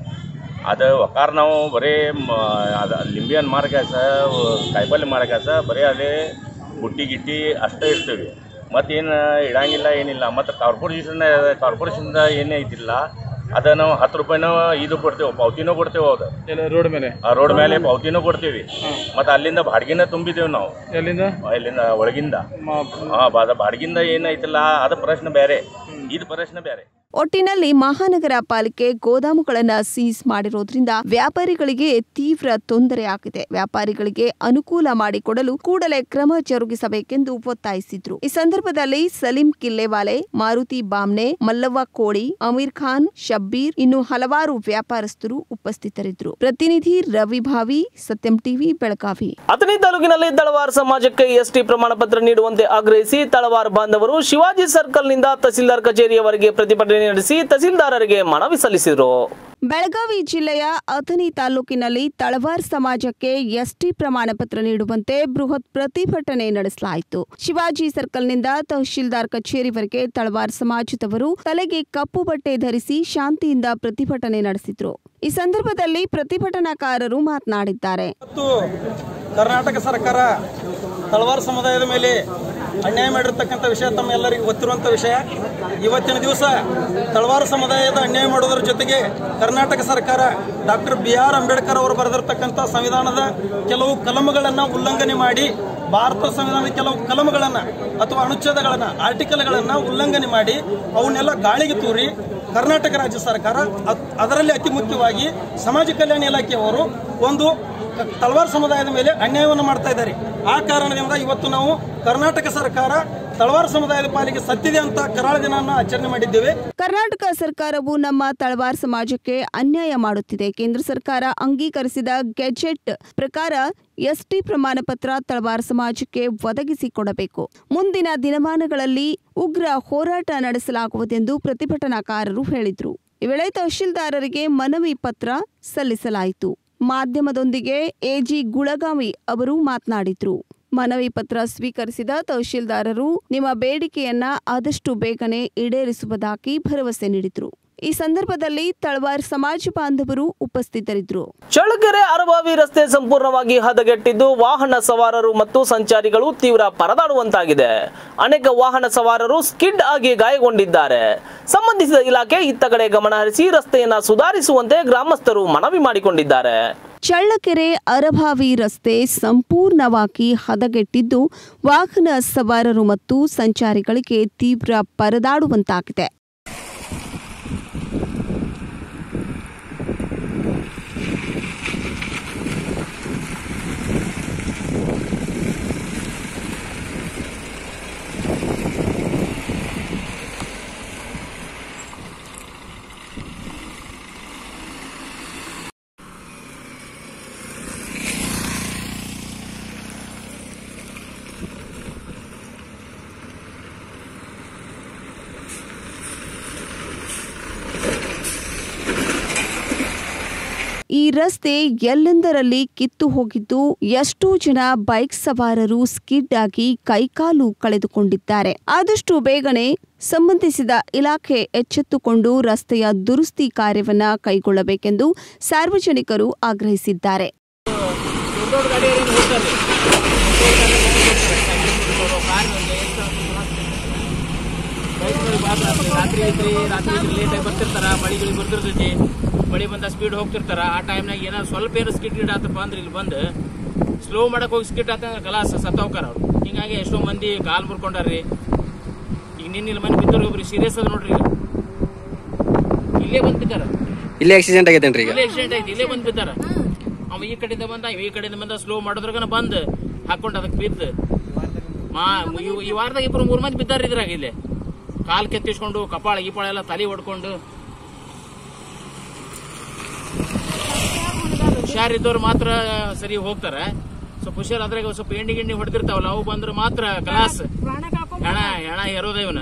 ಅದು ಒಕ್ಕಾರ ನಾವು ಬರೀ ಮ- ಅದು ಲಿಂಬೆ ಹಣ್ಣು ಮಾರಕ್ಯಾಸ ಕಾಯಿಪಲ್ಲೆ ಮಾರಕ್ಯಾಸ ಬರೀ ಅದೇ ಬುಟ್ಟಿ ಗಿಟ್ಟಿ ಅಷ್ಟೇ ಇರ್ತೀವಿ ಮತ್ತೇನು ಇಡಂಗಿಲ್ಲ ಏನಿಲ್ಲ ಮತ್ತು ಕಾರ್ಪೊರೇಷನ್ ಕಾರ್ಪೊರೇಷನ್ದ ಏನು ಐತಿಲ್ಲ ಅದ ನಾವು ಹತ್ತು ರೂಪಾಯಿನೂ ಇದು ಕೊಡ್ತೇವೆ ಪಾವತಿನೂ ಕೊಡ್ತೇವೆ ಅದು ರೋಡ್ ಮೇಲೆ ಆ ರೋಡ್ ಮೇಲೆ ಪಾವತಿನೂ ಕೊಡ್ತೀವಿ ಮತ್ತು ಅಲ್ಲಿಂದ ಬಾಡಿಗೆನ ತುಂಬಿದ್ದೇವೆ ನಾವು ಎಲ್ಲಿಂದ ಇಲ್ಲಿಂದ ಒಳಗಿಂದ ಹಾಂ ಬಾದ ಬಾಡಿಗಿಂದ ಏನೈತಿಲ್ಲ ಅದು ಪ್ರಶ್ನೆ ಬೇರೆ ಇದು ಪ್ರಶ್ನೆ ಬೇರೆ ಒಟ್ಟಿನಲ್ಲಿ ಮಹಾನಗರ ಪಾಲಿಕೆ ಗೋದಾಮುಗಳನ್ನ ಸೀಸ್ ಮಾಡಿರೋದ್ರಿಂದ ವ್ಯಾಪಾರಿಗಳಿಗೆ ತೀವ್ರ ತೊಂದರೆ ಆಗಿದೆ ವ್ಯಾಪಾರಿಗಳಿಗೆ ಅನುಕೂಲ ಮಾಡಿಕೊಡಲು ಕೂಡಲೇ ಕ್ರಮ ಜರುಗಿಸಬೇಕೆಂದು ಒತ್ತಾಯಿಸಿದ್ರು ಈ ಸಂದರ್ಭದಲ್ಲಿ ಸಲೀಂ ಕಿಲ್ಲೆವಾಲೆ ಮಾರುತಿ ಬಾಮ್ನೆ ಮಲ್ಲವ್ವ ಕೋಳಿ ಅಮೀರ್ ಖಾನ್ ಶಬ್ಬೀರ್ ಇನ್ನು ಹಲವಾರು ವ್ಯಾಪಾರಸ್ಥರು ಉಪಸ್ಥಿತರಿದ್ದರು ಪ್ರತಿನಿಧಿ ರವಿ ಭಾವಿ ಸತ್ಯಂ ಟಿವಿ ಬೆಳಗಾವಿ ಅಥಣಿ ತಾಲೂಕಿನಲ್ಲಿ ತಳವಾರ ಸಮಾಜಕ್ಕೆ ಎಸ್ಟಿ ಪ್ರಮಾಣ ಪತ್ರ ನೀಡುವಂತೆ ಆಗ್ರಹಿಸಿ ತಳವಾರ ಬಾಂಧವರು ಶಿವಾಜಿ ಸರ್ಕಲ್ನಿಂದ ತಹಸೀಲ್ದಾರ್ ಕಚೇರಿಯವರೆಗೆ ಪ್ರತಿಭಟನೆ ನಡೆಸಿ ತಹಸೀಲ್ದಾರರಿಗೆ ಮನವಿ ಸಲ್ಲಿಸಿದರು ಬೆಳಗಾವಿ ಜಿಲ್ಲೆಯ ಅಥಣಿ ತಾಲೂಕಿನಲ್ಲಿ ತಳವಾರ್ ಸಮಾಜಕ್ಕೆ ಎಸ್ಟಿ ಪ್ರಮಾಣ ಪತ್ರ ನೀಡುವಂತೆ ಬೃಹತ್ ಪ್ರತಿಭಟನೆ ನಡೆಸಲಾಯಿತು ಶಿವಾಜಿ ಸರ್ಕಲ್ನಿಂದ ತಹಶೀಲ್ದಾರ್ ಕಚೇರಿವರೆಗೆ ತಳವಾರ್ ಸಮಾಜದವರು ತಲೆಗೆ ಕಪ್ಪು ಬಟ್ಟೆ ಧರಿಸಿ ಶಾಂತಿಯಿಂದ ಪ್ರತಿಭಟನೆ ನಡೆಸಿದ್ರು ಈ ಸಂದರ್ಭದಲ್ಲಿ ಪ್ರತಿಭಟನಾಕಾರರು ಮಾತನಾಡಿದ್ದಾರೆ ಮತ್ತು ಕರ್ನಾಟಕ ಸರ್ಕಾರ ತಳವಾರ ಸಮುದಾಯದ ಮೇಲೆ ಅನ್ಯಾಯ ಮಾಡಿರ್ತಕ್ಕಂಥ ವಿಷಯ ತಮ್ಮೆಲ್ಲರಿಗೂ ಗೊತ್ತಿರುವಂಥ ವಿಷಯ ಇವತ್ತಿನ ದಿವಸ ತಳವಾರ ಸಮುದಾಯದ ಅನ್ಯಾಯ ಮಾಡೋದ್ರ ಜೊತೆಗೆ ಕರ್ನಾಟಕ ಸರ್ಕಾರ ಡಾಕ್ಟರ್ ಬಿ ಆರ್ ಅಂಬೇಡ್ಕರ್ ಅವರು ಬರೆದಿರ್ತಕ್ಕಂಥ ಸಂವಿಧಾನದ ಕೆಲವು ಕಲಮುಗಳನ್ನು ಉಲ್ಲಂಘನೆ ಮಾಡಿ ಭಾರತ ಸಂವಿಧಾನದ ಕೆಲವು ಕಲಮುಗಳನ್ನು ಅಥವಾ ಅನುಚ್ಛೇದಗಳನ್ನು ಆರ್ಟಿಕಲ್ಗಳನ್ನು ಉಲ್ಲಂಘನೆ ಮಾಡಿ ಅವನ್ನೆಲ್ಲ ಗಾಳಿಗೆ ತೂರಿ ಕರ್ನಾಟಕ ರಾಜ್ಯ ಸರ್ಕಾರ ಅದ್- ಅದರಲ್ಲಿ ಅತಿ ಮುಖ್ಯವಾಗಿ ಸಮಾಜ ಕಲ್ಯಾಣ ಇಲಾಖೆಯವರು ಒಂದು ತಳವಾರ ಸಮುದಾಯದ ಮೇಲೆ ಅನ್ಯಾಯವನ್ನು ಮಾಡ್ತಾ ಇದ್ದಾರೆ ಆ ಕಾರಣದಿಂದ ಇವತ್ತು ನಾವು ಕರ್ನಾಟಕ ಸರ್ಕಾರ ತಳವಾರ ಸಮುದಾಯದ ಪಾಲಿಗೆ ಸತ್ತಿದೆ ಅಂತ ಕರಾಳ ದಿನವನ್ನು ಆಚರಣೆ ಮಾಡಿದ್ದೇವೆ ಕರ್ನಾಟಕ ಸರ್ಕಾರವು ನಮ್ಮ ತಳವಾರ್ ಸಮಾಜಕ್ಕೆ ಅನ್ಯಾಯ ಮಾಡುತ್ತಿದೆ ಕೇಂದ್ರ ಸರ್ಕಾರ ಅಂಗೀಕರಿಸಿದ ಗೆಜೆಟ್ ಪ್ರಕಾರ ಎಸ್ಟಿ ಪ್ರಮಾಣ ಪತ್ರ ತಳವಾರ್ ಸಮಾಜಕ್ಕೆ ಒದಗಿಸಿಕೊಡಬೇಕು ಮುಂದಿನ ದಿನಮಾನಗಳಲ್ಲಿ ಉಗ್ರ ಹೋರಾಟ ನಡೆಸಲಾಗುವುದೆಂದು ಪ್ರತಿಭಟನಾಕಾರರು ಹೇಳಿದರು ಈ ವೇಳೆ ತಹಶೀಲ್ದಾರರಿಗೆ ಮನವಿ ಪತ್ರ ಸಲ್ಲಿಸಲಾಯಿತು ಮಾಧ್ಯಮದೊಂದಿಗೆ ಎಜಿ ಗುಳಗಾವಿ ಅವರು ಮಾತನಾಡಿದ್ರು ಮನವಿ ಪತ್ರ ಸ್ವೀಕರಿಸಿದ ತಹಶೀಲ್ದಾರರು ನಿಮ್ಮ ಬೇಡಿಕೆಯನ್ನ ಆದಷ್ಟು ಬೇಗನೆ ಈಡೇರಿಸುವುದಾಗಿ ಭರವಸೆ ನೀಡಿದ್ರು ಈ ಸಂದರ್ಭದಲ್ಲಿ ತಳವಾರ್ ಸಮಾಜ ಬಾಂಧವರು ಉಪಸ್ಥಿತರಿದ್ದರು ಚಳ್ಳಕೆರೆ ಅರಬಾವಿ ರಸ್ತೆ ಸಂಪೂರ್ಣವಾಗಿ ಹದಗೆಟ್ಟಿದ್ದು ವಾಹನ ಸವಾರರು ಮತ್ತು ಸಂಚಾರಿಗಳು ತೀವ್ರ ಪರದಾಡುವಂತಾಗಿದೆ ಅನೇಕ ವಾಹನ ಸವಾರರು ಸ್ಕಿಡ್ ಆಗಿ ಗಾಯಗೊಂಡಿದ್ದಾರೆ ಸಂಬಂಧಿಸಿದ ಇಲಾಖೆ ಇತ್ತ ಕಡೆ ಗಮನ ಹರಿಸಿ ರಸ್ತೆಯನ್ನ ಸುಧಾರಿಸುವಂತೆ ಗ್ರಾಮಸ್ಥರು ಮನವಿ ಮಾಡಿಕೊಂಡಿದ್ದಾರೆ ಚಳ್ಳಕೆರೆ ಅರಭಾವಿ ರಸ್ತೆ ಸಂಪೂರ್ಣವಾಗಿ ಹದಗೆಟ್ಟಿದ್ದು ವಾಹನ ಸವಾರರು ಮತ್ತು ಸಂಚಾರಿಗಳಿಗೆ ತೀವ್ರ ಪರದಾಡುವಂತಾಗಿದೆ ಈ ರಸ್ತೆ ಎಲ್ಲೆಂದರಲ್ಲಿ ಕಿತ್ತು ಹೋಗಿದ್ದು ಎಷ್ಟೋ ಜನ ಬೈಕ್ ಸವಾರರು ಸ್ಕಿಡ್ ಆಗಿ ಕೈಕಾಲು ಕಳೆದುಕೊಂಡಿದ್ದಾರೆ ಆದಷ್ಟು ಬೇಗನೆ ಸಂಬಂಧಿಸಿದ ಇಲಾಖೆ ಎಚ್ಚೆತ್ತುಕೊಂಡು ರಸ್ತೆಯ ದುರಸ್ತಿ ಕಾರ್ಯವನ್ನ ಕೈಗೊಳ್ಳಬೇಕೆಂದು ಸಾರ್ವಜನಿಕರು ಆಗ್ರಹಿಸಿದ್ದಾರೆ ರಾತ್ರಿ ಐತ್ರಿ ರಾತ್ರಿ ಲೇಟಾಗಿ ಬರ್ತಿರ್ತಾರ ಮಳಿ ಗಿಳಿ ಬರ್ತಿರ್ತೈತಿ ಮಳಿ ಬಂದ ಸ್ಪೀಡ್ ಹೋಗ್ತಿರ್ತಾರ ಆ ಟೈಮ್ನಾಗ ಏನೋ ಸ್ವಲ್ಪ ಏನೋ ಸ್ಕಿಟ್ ಗಿಟ್ ಆತಪ್ಪ ಅಂದ್ರೆ ಇಲ್ಲಿ ಬಂದು ಸ್ಲೋ ಮಾಡಕ್ ಹೋಗಿ ಸ್ಕಿಟ್ ಆತ ಕಲಾಸ ಸತ್ತೋಕಾರ ಅವ್ರು ಹಿಂಗಾಗಿ ಎಷ್ಟೋ ಮಂದಿ ಕಾಲ್ ಮುರ್ಕೊಂಡಾರ್ರಿ ಈಗ ನಿನ್ನ ಇಲ್ಲಿ ಮನೆ ಬಿದ್ದವ್ರಿಗೆ ಒಬ್ರು ಸೀರಿಯಸ್ ಅದ ನೋಡ್ರಿ ಈಗ ಇಲ್ಲೇ ಬಂದ್ ಬಿದ್ದಾರ ಇಲ್ಲೇ ಆಕ್ಸಿಡೆಂಟ್ ಆಗೈತೇನ್ರಿ ಈಗ ಇಲ್ಲೇ ಆಕ್ಸಿಡೆಂಟ್ ಐತಿ ಇಲ್ಲೇ ಬಂದ್ ಬಿದ್ದಾರ ಅವ ಈ ಕಡೆಯಿಂದ ಬಂದ ಇವ ಈ ಕಡೆಯಿಂದ ಬಂದ ಸ್ಲೋ ಮಾಡೋದ್ರಾಗನ ಬಂದ್ ಹಾಕೊಂಡ್ ಅದಕ್ಕೆ ಬಿದ್ದು ಮಾ ಈ- ಈ ವಾರದಾಗ ಇಬ್ರು ಮೂರ್ ಮಂದಿ ಬಿದ್ದಾರ ಇದ್ರಾಗ ಇಲ್ಲಿ ಕಾಲ್ ಕೆತ್ತಿಸ್ಕೊಂಡು ಕಪಾಳ ಗಿಪಾಳ ಎಲ್ಲ ತಲೆ ಹೊಡ್ಕೊಂಡು ಹುಷಾರಿದ್ದವ್ರು ಮಾತ್ರ ಸರಿ ಹೋಗ್ತಾರ ಸ್ವಲ್ಪ ಹುಷಾರ್ ಅದ್ರಾಗ ಸ್ವಲ್ಪ ಎಣ್ಣೆ ಗಿಣ್ಣಿ ಹೊಡೆದಿರ್ತಾವಲ್ಲ ಅವು ಬಂದ್ರೆ ಮಾತ್ರ ಕಲಾಸ್ ಹೆಣ ಹೆಣ ಹೇರೋದ ಇವನ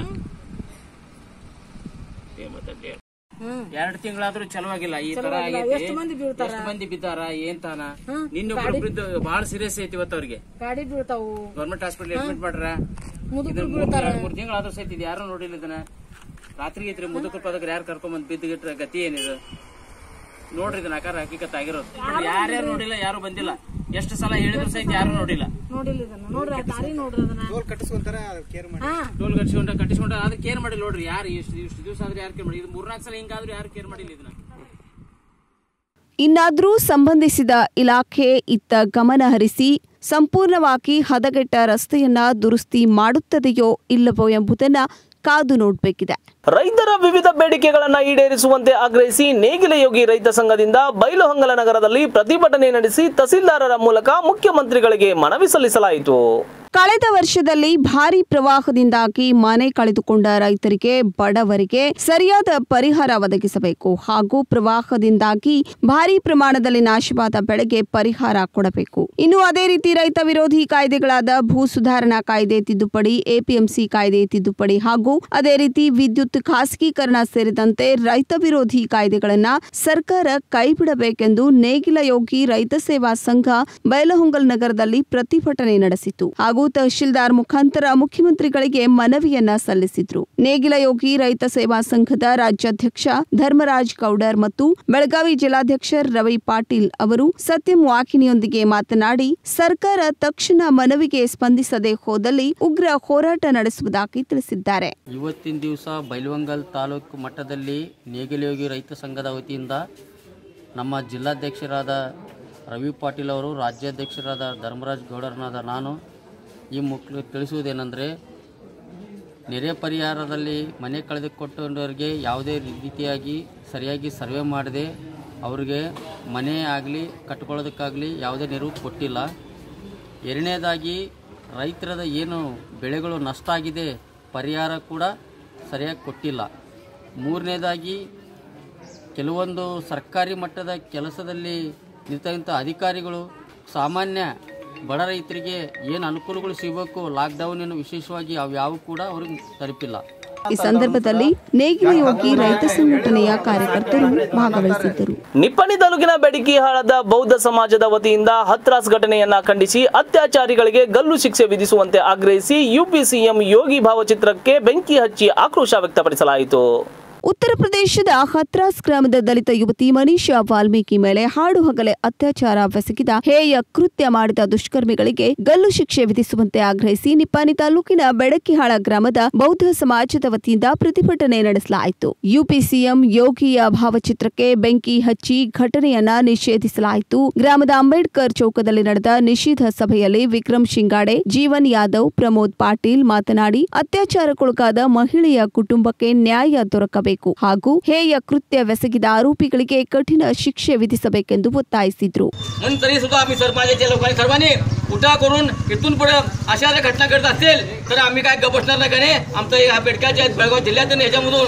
ಎರಡ್ ತಿಂಗಳಾದ್ರೂ ಚಲವಾಗಿಲ್ಲ ಈ ತರ ಆಗೈತಿ ಎಷ್ಟು ಮಂದಿ ಬಿದ್ದಾರ ಏನ್ ತಾನ ನಿನ್ನೊಬ್ರು ಬಿದ್ದು ಬಹಳ ಸೀರಿಯಸ್ ಐತಿ ಇವತ್ತು ಅವ್ರಿಗೆ ಗಾಡಿ ಬೀಳ್ತಾವು ಗೌರ್ಮೆಂಟ್ ಹಾಸ್ಪಿಟಲ್ ಅಡ್ಮಿಟ್ ಮಾಡ್ರ ಮುದುಕರು ಮೂರ್ ಎರಡ್ ಮೂರ್ ತಿಂಗಳಾದ್ರೂ ಸಹಿತ ಇದು ಯಾರು ನೋಡಿಲ್ಲ ಇದನ್ನ ರಾತ್ರಿ ಐತ್ರಿ ಮುದುಕರ ಪದಕರು ಯಾರು ಕರ್ಕೊಂಡ್ ಬಂದ್ ಬಿದ್ದುಗಿಟ್ರ ಗತಿ ಏನಿದು ನೋಡ್ರಿ ಇದನ್ನ ಆಕಾರ ಹಕೀಕತ್ ಆಗಿರೋದು ಯಾರ್ಯಾರು ನೋಡಿಲ್ಲ ಯಾರು ಬಂದಿಲ್ಲ ಎಷ್ಟು ಸಲ ಹೇಳಿದ್ರು ಸಹಿತ ಯಾರು ನೋಡಿಲ್ಲ ನೋಡಿಲ್ಲ ಇದನ್ನ ನೋಡ್ರಿ ಆ ದಾರಿ ನೋಡ್ರಿ ಅದನ್ನ ಹಾ ಟೋಲ್ ಕಟ್ಸ್ಕೊಂಡ ಕಟ್ಟಿಸ್ಕೊಂಡ ಅದಕ್ಕೆ ಕೇರ್ ಮಾಡಿಲ್ಲ ನೋಡ್ರಿ ಯಾರು ಇಷ್ಟು ಇಷ್ಟು ದಿವಸ ಆದ್ರೆ ಯಾರು ಕೇರ್ ಮಾಡಿ ಇದು ಮೂರ್ನಾಲ್ಕು ಸಲ ಹಿಂಗಾದ್ರೂ ಯಾರು ಕೇರ್ ಮಾಡಿಲ್ಲ ಇದನ್ನ ಇನ್ನಾದರೂ ಸಂಬಂಧಿಸಿದ ಇಲಾಖೆ ಇತ್ತ ಗಮನ ಹರಿಸಿ ಸಂಪೂರ್ಣವಾಗಿ ಹದಗೆಟ್ಟ ರಸ್ತೆಯನ್ನ ದುರಸ್ತಿ ಮಾಡುತ್ತದೆಯೋ ಇಲ್ಲವೋ ಎಂಬುದನ್ನ ಕಾದು ನೋಡಬೇಕಿದೆ ರೈತರ ವಿವಿಧ ಬೇಡಿಕೆಗಳನ್ನು ಈಡೇರಿಸುವಂತೆ ಆಗ್ರಹಿಸಿ ನೇಗಿಲ ಯೋಗಿ ರೈತ ಸಂಘದಿಂದ ಬೈಲಹೊಂಗಲ ನಗರದಲ್ಲಿ ಪ್ರತಿಭಟನೆ ನಡೆಸಿ ತಹಸೀಲ್ದಾರರ ಮೂಲಕ ಮುಖ್ಯಮಂತ್ರಿಗಳಿಗೆ ಮನವಿ ಸಲ್ಲಿಸಲಾಯಿತು ಕಳೆದ ವರ್ಷದಲ್ಲಿ ಭಾರಿ ಪ್ರವಾಹದಿಂದಾಗಿ ಮನೆ ಕಳೆದುಕೊಂಡ ರೈತರಿಗೆ ಬಡವರಿಗೆ ಸರಿಯಾದ ಪರಿಹಾರ ಒದಗಿಸಬೇಕು ಹಾಗೂ ಪ್ರವಾಹದಿಂದಾಗಿ ಭಾರಿ ಪ್ರಮಾಣದಲ್ಲಿ ನಾಶವಾದ ಬೆಳೆಗೆ ಪರಿಹಾರ ಕೊಡಬೇಕು ಇನ್ನು ಅದೇ ರೀತಿ ರೈತ ವಿರೋಧಿ ಕಾಯ್ದೆಗಳಾದ ಭೂ ಸುಧಾರಣಾ ಕಾಯ್ದೆ ತಿದ್ದುಪಡಿ ಎಪಿಎಂಸಿ ಕಾಯ್ದೆ ತಿದ್ದುಪಡಿ ಹಾಗೂ ಅದೇ ರೀತಿ ವಿದ್ಯುತ್ ಖಾಸಗೀಕರಣ ಸೇರಿದಂತೆ ರೈತ ವಿರೋಧಿ ಕಾಯ್ದೆಗಳನ್ನ ಸರ್ಕಾರ ಕೈಬಿಡಬೇಕೆಂದು ನೇಗಿಲ ಯೋಗಿ ರೈತ ಸೇವಾ ಸಂಘ ಬೈಲಹೊಂಗಲ್ ನಗರದಲ್ಲಿ ಪ್ರತಿಭಟನೆ ನಡೆಸಿತು ಹಾಗೂ ತಹಶೀಲ್ದಾರ್ ಮುಖಾಂತರ ಮುಖ್ಯಮಂತ್ರಿಗಳಿಗೆ ಮನವಿಯನ್ನ ಸಲ್ಲಿಸಿದ್ರು ನೇಗಿಲ ಯೋಗಿ ರೈತ ಸೇವಾ ಸಂಘದ ರಾಜ್ಯಾಧ್ಯಕ್ಷ ಧರ್ಮರಾಜ್ ಗೌಡರ್ ಮತ್ತು ಬೆಳಗಾವಿ ಜಿಲ್ಲಾಧ್ಯಕ್ಷ ರವಿ ಪಾಟೀಲ್ ಅವರು ಸತ್ಯಂ ವಾಹಿನಿಯೊಂದಿಗೆ ಮಾತನಾಡಿ ಸರ್ಕಾರ ತಕ್ಷಣ ಮನವಿಗೆ ಸ್ಪಂದಿಸದೆ ಹೋದಲ್ಲಿ ಉಗ್ರ ಹೋರಾಟ ನಡೆಸುವುದಾಗಿ ತಿಳಿಸಿದ್ದಾರೆ ಇವತ್ತಿನ ದಿವಸ ಬೈಲವಂಗಲ್ ತಾಲೂಕು ಮಟ್ಟದಲ್ಲಿ ನೇಗಿಲಯೋಗಿ ರೈತ ಸಂಘದ ವತಿಯಿಂದ ನಮ್ಮ ಜಿಲ್ಲಾಧ್ಯಕ್ಷರಾದ ರವಿ ಪಾಟೀಲ್ ಅವರು ರಾಜ್ಯಾಧ್ಯಕ್ಷರಾದ ಧರ್ಮರಾಜ್ ಗೌಡರನಾದ ನಾನು ಈ ಮುಖ್ಯ ತಿಳಿಸುವುದೇನೆಂದರೆ ನೆರೆ ಪರಿಹಾರದಲ್ಲಿ ಮನೆ ಕಳೆದುಕೊಟ್ಟವರಿಗೆ ಯಾವುದೇ ರೀತಿಯಾಗಿ ಸರಿಯಾಗಿ ಸರ್ವೆ ಮಾಡದೆ ಅವರಿಗೆ ಮನೆ ಆಗಲಿ ಕಟ್ಕೊಳ್ಳೋದಕ್ಕಾಗಲಿ ಯಾವುದೇ ನೆರವು ಕೊಟ್ಟಿಲ್ಲ ಎರಡನೇದಾಗಿ ರೈತರದ ಏನು ಬೆಳೆಗಳು ನಷ್ಟ ಆಗಿದೆ ಪರಿಹಾರ ಕೂಡ ಸರಿಯಾಗಿ ಕೊಟ್ಟಿಲ್ಲ ಮೂರನೇದಾಗಿ ಕೆಲವೊಂದು ಸರ್ಕಾರಿ ಮಟ್ಟದ ಕೆಲಸದಲ್ಲಿ ನಿಂತ ಅಧಿಕಾರಿಗಳು ಸಾಮಾನ್ಯ ಬಡ ರೈತರಿಗೆ ಏನು ಅನುಕೂಲಗಳು ಸಿಗಬೇಕು ಲಾಕ್ಡೌನ್ ವಿಶೇಷವಾಗಿ ಅವ್ಯಾವು ಕೂಡ ಅವ್ರಿಗೆ ತಲುಪಿಲ್ಲ ಈ ಸಂದರ್ಭದಲ್ಲಿ ನೇಗಿಲ ಯೋಗಿ ರೈತ ಸಂಘಟನೆಯ ಕಾರ್ಯಕರ್ತರು ಭಾಗವಹಿಸಿದ್ದರು ನಿಪ್ಪಣಿ ತಾಲೂಕಿನ ಬೆಡಕಿಹಾಳದ ಬೌದ್ಧ ಸಮಾಜದ ವತಿಯಿಂದ ಹತ್ರಾಸ್ ಘಟನೆಯನ್ನ ಖಂಡಿಸಿ ಅತ್ಯಾಚಾರಿಗಳಿಗೆ ಗಲ್ಲು ಶಿಕ್ಷೆ ವಿಧಿಸುವಂತೆ ಆಗ್ರಹಿಸಿ ಯುಪಿ ಸಿಎಂ ಯೋಗಿ ಭಾವಚಿತ್ರಕ್ಕೆ ಬೆಂಕಿ ಹಚ್ಚಿ ಆಕ್ರೋಶ ವ್ಯಕ್ತಪಡಿಸಲಾಯಿತು ಉತ್ತರ ಪ್ರದೇಶದ ಹತ್ರಾಸ್ ಗ್ರಾಮದ ದಲಿತ ಯುವತಿ ಮನೀಷಾ ವಾಲ್ಮೀಕಿ ಮೇಲೆ ಹಾಡು ಹಗಲೆ ಅತ್ಯಾಚಾರ ಬೆಸಗಿದ ಹೇಯ ಕೃತ್ಯ ಮಾಡಿದ ದುಷ್ಕರ್ಮಿಗಳಿಗೆ ಗಲ್ಲು ಶಿಕ್ಷೆ ವಿಧಿಸುವಂತೆ ಆಗ್ರಹಿಸಿ ನಿಪ್ಪಾನಿ ತಾಲೂಕಿನ ಬೆಡಕಿಹಾಳ ಗ್ರಾಮದ ಬೌದ್ಧ ಸಮಾಜದ ವತಿಯಿಂದ ಪ್ರತಿಭಟನೆ ನಡೆಸಲಾಯಿತು ಯುಪಿ ಸಿಎಂ ಯೋಗಿಯ ಭಾವಚಿತ್ರಕ್ಕೆ ಬೆಂಕಿ ಹಚ್ಚಿ ಘಟನೆಯನ್ನ ನಿಷೇಧಿಸಲಾಯಿತು ಗ್ರಾಮದ ಅಂಬೇಡ್ಕರ್ ಚೌಕದಲ್ಲಿ ನಡೆದ ನಿಷೇಧ ಸಭೆಯಲ್ಲಿ ವಿಕ್ರಮ್ ಶಿಂಗಾಡೆ ಜೀವನ್ ಯಾದವ್ ಪ್ರಮೋದ್ ಪಾಟೀಲ್ ಮಾತನಾಡಿ ಅತ್ಯಾಚಾರಕ್ಕೊಳಗಾದ ಮಹಿಳೆಯ ಕುಟುಂಬಕ್ಕೆ ನ್ಯಾಯ ದೊರಕಬೇಕು ಹಾಗೂ ಹೇಯ ಕೃತ್ಯವೆಸಗಿದ ಆರೋಪಿಗಳಿಗೆ ಕಠಿಣ ಶಿಕ್ಷೆ ವಿಧಿಸಬೇಕೆಂದು ಒತ್ತಾಯಿಸಿದ್ರು म्हणून तरी सुद्धा आम्ही समाजाच्या लोकांनी सर्वांनी उठा करून इथून पुढे अशा जर घटना घडत असतील तर आम्ही काय गप बसणार नाही का नाही आमचं या बेडकाच्या बेळगाव जिल्ह्यातून याच्यामधून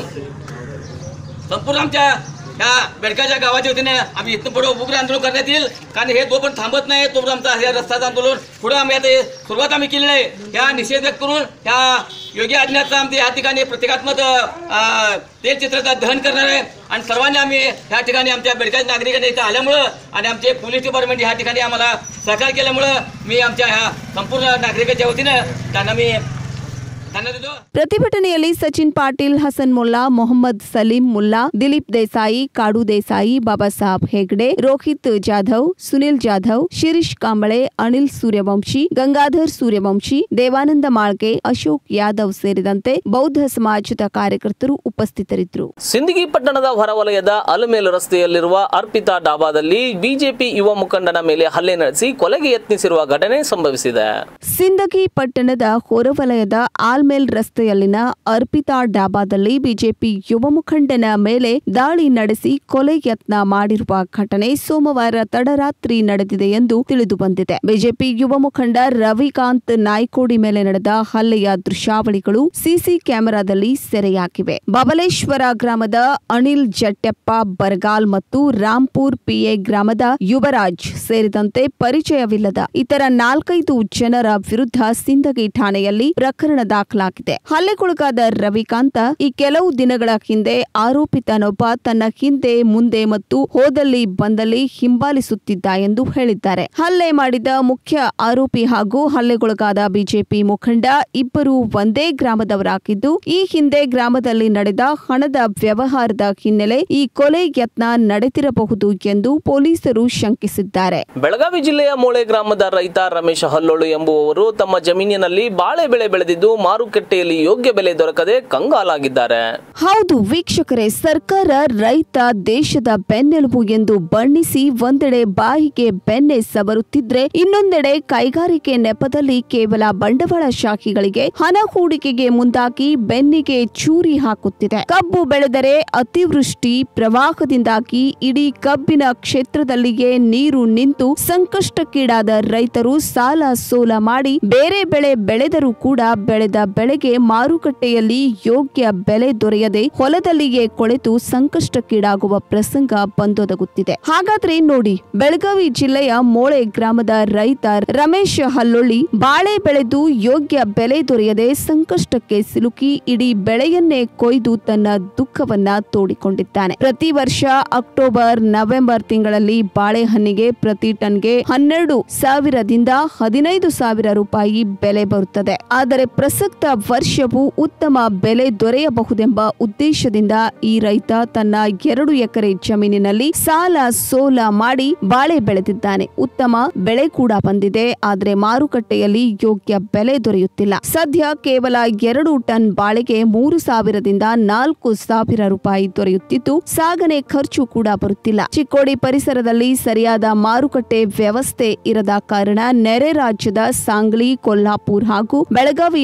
संपूर्ण आमच्या ह्या बेडकाच्या गावाच्या वतीने आम्ही इथून पुढे उग्र आंदोलन करण्यात येईल कारण हे जो पण थांबत नाही तोपर्यंत आमचा हे रस्त्याचं आंदोलन पुढे आम्ही आता हे सुरुवात आम्ही केलेली आहे ह्या निषेध व्यक्त करून ह्या योगी आज्ञाचं आमच्या या ठिकाणी प्रतिकात्मक अं, तेलचित्राचं दहन करणार आहे आणि सर्वांनी आम्ही ह्या ठिकाणी आमच्या बेडकाच्या नागरिकांनी इथं आल्यामुळं आणि आमचे पोलीस डिपार्टमेंट ह्या ठिकाणी आम्हाला सहकार्य केल्यामुळं मी आमच्या ह्या संपूर्ण नागरिकाच्या वतीनं त्यांना मी धन्यवाद देतो ಪ್ರತಿಭಟನೆಯಲ್ಲಿ ಸಚಿನ್ ಪಾಟೀಲ್ ಹಸನ್ ಮುಲ್ಲಾ ಮೊಹಮ್ಮದ್ ಸಲೀಂ ಮುಲ್ಲಾ ದಿಲೀಪ್ ದೇಸಾಯಿ ಕಾಡು ದೇಸಾಯಿ ಬಾಬಾ ಸಾಹೇಬ್ ಹೆಗ್ಡೆ ರೋಹಿತ್ ಜಾಧವ್ ಸುನಿಲ್ ಜಾಧವ್ ಶಿರೀಶ್ ಕಾಂಬಳೆ ಅನಿಲ್ ಸೂರ್ಯವಂಶಿ ಗಂಗಾಧರ್ ಸೂರ್ಯವಂಶಿ ದೇವಾನಂದ ಮಾಳ್ಗೆ ಅಶೋಕ್ ಯಾದವ್ ಸೇರಿದಂತೆ ಬೌದ್ಧ ಸಮಾಜದ ಕಾರ್ಯಕರ್ತರು ಉಪಸ್ಥಿತರಿದ್ದರು ಸಿಂದಗಿ ಪಟ್ಟಣದ ಹೊರವಲಯದ ಅಲಮೇಲು ರಸ್ತೆಯಲ್ಲಿರುವ ಅರ್ಪಿತಾ ಡಾಬಾದಲ್ಲಿ ಬಿಜೆಪಿ ಯುವ ಮುಖಂಡನ ಮೇಲೆ ಹಲ್ಲೆ ನಡೆಸಿ ಕೊಲೆಗೆ ಯತ್ನಿಸಿರುವ ಘಟನೆ ಸಂಭವಿಸಿದೆ ಸಿಂದಗಿ ಪಟ್ಟಣದ ಹೊರವಲಯದ ಆಲ್ಮೇಲ್ ರಸ್ತೆಯಲ್ಲಿನ ಅರ್ಪಿತಾ ಡಾಬಾದಲ್ಲಿ ಬಿಜೆಪಿ ಯುವ ಮುಖಂಡನ ಮೇಲೆ ದಾಳಿ ನಡೆಸಿ ಕೊಲೆ ಯತ್ನ ಮಾಡಿರುವ ಘಟನೆ ಸೋಮವಾರ ತಡರಾತ್ರಿ ನಡೆದಿದೆ ಎಂದು ತಿಳಿದು ಬಂದಿದೆ ಬಿಜೆಪಿ ಯುವ ಮುಖಂಡ ರವಿಕಾಂತ್ ನಾಯ್ಕೋಡಿ ಮೇಲೆ ನಡೆದ ಹಲ್ಲೆಯ ದೃಶ್ಯಾವಳಿಗಳು ಸಿಸಿ ಕ್ಯಾಮೆರಾದಲ್ಲಿ ಸೆರೆಯಾಗಿವೆ ಬಬಲೇಶ್ವರ ಗ್ರಾಮದ ಅನಿಲ್ ಜಟ್ಟೆಪ್ಪ ಬರಗಾಲ್ ಮತ್ತು ರಾಂಪುರ್ ಪಿಎ ಗ್ರಾಮದ ಯುವರಾಜ್ ಸೇರಿದಂತೆ ಪರಿಚಯವಿಲ್ಲದ ಇತರ ನಾಲ್ಕೈದು ಜನರ ವಿರುದ್ಧ ಸಿಂದಗಿ ಠಾಣೆಯಲ್ಲಿ ಪ್ರಕರಣ ದಾಖಲಾಗಿದೆ ಹಲ್ಲೆಗೊಳಗಾದ ರವಿಕಾಂತ ಈ ಕೆಲವು ದಿನಗಳ ಹಿಂದೆ ಆರೋಪಿತನೊಬ್ಬ ತನ್ನ ಹಿಂದೆ ಮುಂದೆ ಮತ್ತು ಹೋದಲ್ಲಿ ಬಂದಲ್ಲಿ ಹಿಂಬಾಲಿಸುತ್ತಿದ್ದ ಎಂದು ಹೇಳಿದ್ದಾರೆ ಹಲ್ಲೆ ಮಾಡಿದ ಮುಖ್ಯ ಆರೋಪಿ ಹಾಗೂ ಹಲ್ಲೆಗೊಳಗಾದ ಬಿಜೆಪಿ ಮುಖಂಡ ಇಬ್ಬರು ಒಂದೇ ಗ್ರಾಮದವರಾಗಿದ್ದು ಈ ಹಿಂದೆ ಗ್ರಾಮದಲ್ಲಿ ನಡೆದ ಹಣದ ವ್ಯವಹಾರದ ಹಿನ್ನೆಲೆ ಈ ಕೊಲೆ ಯತ್ನ ನಡೆದಿರಬಹುದು ಎಂದು ಪೊಲೀಸರು ಶಂಕಿಸಿದ್ದಾರೆ ಬೆಳಗಾವಿ ಜಿಲ್ಲೆಯ ಮೂಳೆ ಗ್ರಾಮದ ರೈತ ರಮೇಶ್ ಹಲ್ಲೋಳು ಎಂಬುವವರು ತಮ್ಮ ಜಮೀನಿನಲ್ಲಿ ಬಾಳೆ ಬೆಳೆ ಬೆಳೆದಿದ್ದು ಮಾರುಕಟ್ಟೆಯಲ್ಲಿ ಯೋಗ್ಯ ಬೆಲೆ ದೊರಕದೆ ಕಂಗಾಲಾಗಿದ್ದಾರೆ ಹೌದು ವೀಕ್ಷಕರೇ ಸರ್ಕಾರ ರೈತ ದೇಶದ ಬೆನ್ನೆಲುಬು ಎಂದು ಬಣ್ಣಿಸಿ ಒಂದೆಡೆ ಬಾಯಿಗೆ ಬೆನ್ನೆ ಸವರುತ್ತಿದ್ರೆ ಇನ್ನೊಂದೆಡೆ ಕೈಗಾರಿಕೆ ನೆಪದಲ್ಲಿ ಕೇವಲ ಬಂಡವಾಳಶಾಹಿಗಳಿಗೆ ಹಣ ಹೂಡಿಕೆಗೆ ಮುಂದಾಗಿ ಬೆನ್ನಿಗೆ ಚೂರಿ ಹಾಕುತ್ತಿದೆ ಕಬ್ಬು ಬೆಳೆದರೆ ಅತಿವೃಷ್ಟಿ ಪ್ರವಾಹದಿಂದಾಗಿ ಇಡೀ ಕಬ್ಬಿನ ಕ್ಷೇತ್ರದಲ್ಲಿಯೇ ನೀರು ನಿಂತು ಸಂಕಷ್ಟಕ್ಕೀಡಾದ ರೈತರು ಸಾಲ ಸೋಲ ಮಾಡಿ ಬೇರೆ ಬೆಳೆ ಬೆಳೆದರೂ ಕೂಡ ಬೆಳೆದ ಬೆಳೆಗೆ ಮಾರುಕಟ್ಟೆಯಲ್ಲಿ ಯೋಗ್ಯ ಬೆಲೆ ದೊರೆಯದೆ ಹೊಲದಲ್ಲಿಯೇ ಕೊಳೆತು ಸಂಕಷ್ಟಕ್ಕೀಡಾಗುವ ಪ್ರಸಂಗ ಬಂದೊದಗುತ್ತಿದೆ ಹಾಗಾದ್ರೆ ನೋಡಿ ಬೆಳಗಾವಿ ಜಿಲ್ಲೆಯ ಮೋಳೆ ಗ್ರಾಮದ ರೈತ ರಮೇಶ್ ಹಲ್ಲೊಳ್ಳಿ ಬಾಳೆ ಬೆಳೆದು ಯೋಗ್ಯ ಬೆಲೆ ದೊರೆಯದೆ ಸಂಕಷ್ಟಕ್ಕೆ ಸಿಲುಕಿ ಇಡೀ ಬೆಳೆಯನ್ನೇ ಕೊಯ್ದು ತನ್ನ ದುಃಖವನ್ನ ತೋಡಿಕೊಂಡಿದ್ದಾನೆ ಪ್ರತಿ ವರ್ಷ ಅಕ್ಟೋಬರ್ ನವೆಂಬರ್ ತಿಂಗಳಲ್ಲಿ ಬಾಳೆಹಣ್ಣಿಗೆ ಪ್ರತಿ ಟನ್ಗೆ ಹನ್ನೆರಡು ಸಾವಿರದಿಂದ ಹದಿನೈದು ಸಾವಿರ ರೂಪಾಯಿ ಬೆಲೆ ಬರುತ್ತದೆ ಆದರೆ ಪ್ರಸಕ್ತ ವರ್ಷವೂ ಉತ್ತಮ ಬೆಲೆ ದೊರೆಯಬಹುದೆಂಬ ಉದ್ದೇಶದಿಂದ ಈ ರೈತ ತನ್ನ ಎರಡು ಎಕರೆ ಜಮೀನಿನಲ್ಲಿ ಸಾಲ ಸೋಲ ಮಾಡಿ ಬಾಳೆ ಬೆಳೆದಿದ್ದಾನೆ ಉತ್ತಮ ಬೆಳೆ ಕೂಡ ಬಂದಿದೆ ಆದರೆ ಮಾರುಕಟ್ಟೆಯಲ್ಲಿ ಯೋಗ್ಯ ಬೆಲೆ ದೊರೆಯುತ್ತಿಲ್ಲ ಸದ್ಯ ಕೇವಲ ಎರಡು ಟನ್ ಬಾಳೆಗೆ ಮೂರು ಸಾವಿರದಿಂದ ನಾಲ್ಕು ಸಾವಿರ ರೂಪಾಯಿ ದೊರೆಯುತ್ತಿದ್ದು ಸಾಗಣೆ ಖರ್ಚು ಕೂಡ ಬರುತ್ತಿಲ್ಲ ಚಿಕ್ಕೋಡಿ ಪರಿಸರದಲ್ಲಿ ಸರಿಯಾದ ಮಾರುಕಟ್ಟೆ ವ್ಯವಸ್ಥೆ ಇರದ ಕಾರಣ ನೆರೆ ರಾಜ್ಯದ ಸಾಂಗ್ಲಿ ಕೊಲ್ಹಾಪುರ್ ಹಾಗೂ ಬೆಳಗಾವಿ ಮಾರುಕಟ್ಟೆ